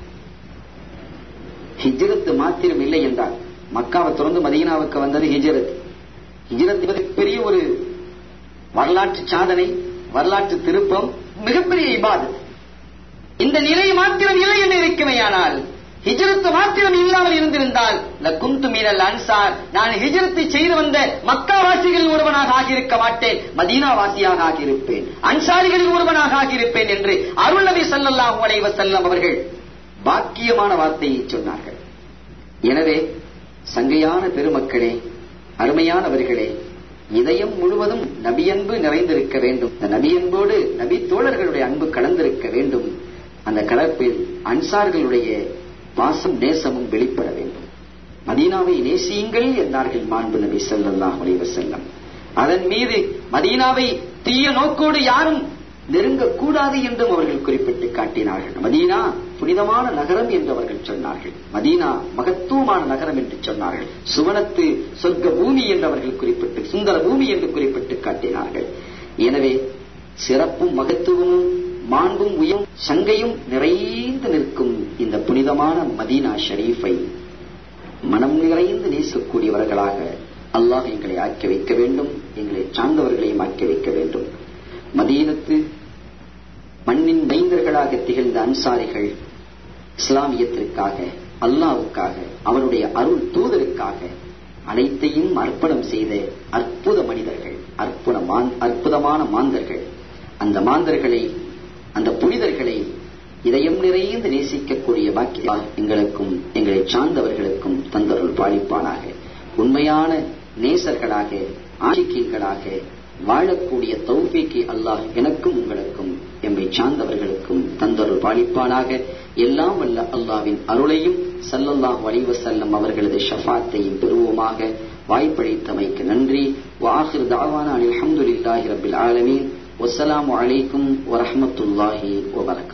ஹிஜ்ரத்து மாத்திரம் இல்லை என்றால் மக்காவை தொடர்ந்து மதீனாவுக்கு வந்தது ஹிஜ்ரத் ஹிஜ்ரத் என்பது பெரிய ஒரு வரலாற்று சாதனை வரலாற்று திருப்பம் மிகப்பெரிய இபாதத் இந்த நிலை மாத்திரம் இல்லை என்று இருக்குமேயானால் ஹிஜரத்து மாத்திரம் இல்லாமல் இருந்திருந்தால் லக்குந்து மீனல் அன்சார் நான் ஹிஜரத்தை செய்து வந்த மக்காவாசிகளில் ஒருவனாக ஆகியிருக்க மாட்டேன் மதீனா வாசியாக ஆகியிருப்பேன் அன்சாரிகளில் ஒருவனாக ஆகியிருப்பேன் என்று அருள்நபி ஸல்லல்லாஹு அலைஹி வஸல்லம் அவர்கள் பாக்கியமான வார்த்தையை சொன்னார்கள் எனவே சங்கையான பெருமக்களே அருமையானவர்களே இதயம் முழுவதும் நபியன்பு நிறைந்திருக்க வேண்டும் இந்த நபியன்போடு நபி தோழர்களுடைய அன்பு கலந்திருக்க வேண்டும் அந்த கலப்பில் அன்சார்களுடைய பாசம் நேசமும் வெளிப்பட வேண்டும் மதீனாவை நேசியுங்கள் என்றார்கள் மாண்பு நபி ஸல்லல்லாஹு அலைஹி வஸல்லம் அதன் மீது மதீனாவை தீய நோக்கோடு யாரும் நெருங்கக்கூடாது என்றும் அவர்கள் குறிப்பிட்டு காட்டினார்கள் மதீனா புனிதமான நகரம் என்று அவர்கள் சொன்னார்கள் மதீனா மகத்துவமான நகரம் என்று சொன்னார்கள் சுவனத்து சொர்க்க பூமி என்று அவர்கள் குறிப்பிட்டு சுந்தர பூமி என்று குறிப்பிட்டு காட்டினார்கள் எனவே சிறப்பும் மகத்துவமும் மாண்பும் உயம் சங்கையும் நிறைந்து நிற்கும் இந்த புனிதமான மதீனா ஷரீஃபை மனம் நிறைந்து நேசக்கூடியவர்களாக அல்லாஹ் எங்களை ஆக்கி வைக்க வேண்டும் எங்களை சார்ந்தவர்களையும் ஆக்கி வைக்க வேண்டும் மதீனத்து மண்ணின் மைந்தர்களாக திகழ்ந்த அன்சாரிகள் இஸ்லாமியத்திற்காக அல்லாவுக்காக அவருடைய அருள் தூதருக்காக அனைத்தையும் அர்ப்பணம் செய்த அற்புத மனிதர்கள் அற்புத மாந்- அற்புதமான மாந்தர்கள் அந்த மாந்தர்களை அந்த புனிதர்களை இதயம் நிறைந்து நேசிக்கக்கூடிய பாக்கியா எங்களுக்கும் எங்களை சார்ந்தவர்களுக்கும் தந்தருள் பாலிப்பானாக உண்மையான நேசர்களாக ஆசிக்கியங்களாக வாழக்கூடிய தௌஃபீக்கை அல்லாஹ் எனக்கும் உங்களுக்கும் எம்மை சார்ந்தவர்களுக்கும் தந்தருள் பாலிப்பானாக எல்லாம் வல்ல அல்லாவின் அருளையும் ஸல்லல்லாஹு அலைஹி வஸல்லம் அவர்களது ஷஃபாத்தையும் பெறுவோமாக வாய்ப்பளித்தமைக்கு நன்றி வாஹிர் தாவானா அல்ஹம்துலில்லாஹி ரப்பில் ஆலமீன் வஸ்ஸலாமு அலைக்கும் வரஹ்மத்துல்லாஹி வபரகாத்துஹு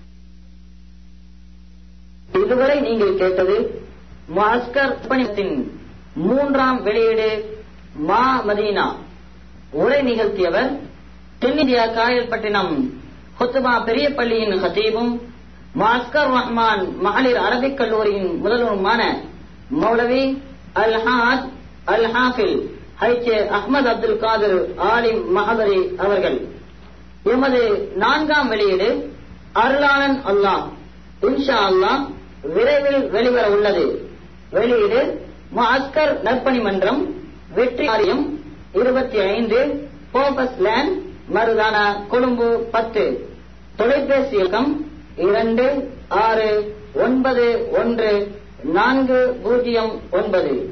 இதுவரை நீங்கள் கேட்டது மாஸ்கர் பணித்தின் மூன்றாம் வெளியீடு மா மதீனா உரை நிகழ்த்தியவர் தென்னிந்தியா காயல்பட்டினம் ஹுத்துமா பெரிய பள்ளியின் ஹத்தீபும் மாஸ்கர் ரஹ்மான் மகளிர் அரபிக் கல்லூரியின் முதல்வருமான மௌலவி அல் ஹாத் அல் ஹாஃபில் ஹைச் அஹ்மத் அப்துல் காதிர் ஆலிம் மஹபரி அவர்கள் எமது நான்காம் வெளியீடு அருளாளன் அல்லாஹ் இன்ஷா அல்லாஹ் விரைவில் வெளிவர உள்ளது வெளியீடு மாஸ்கர் நற்பணி மன்றம் வெற்றி வாரியம் இருபத்தி ஐந்து போபஸ் லேண்ட் மருதானா கொழும்பு பத்து தொலைபேசி இலக்கம் இரண்டு ஆறு ஒன்பது ஒன்று நான்கு பூஜ்ஜியம் ஒன்பது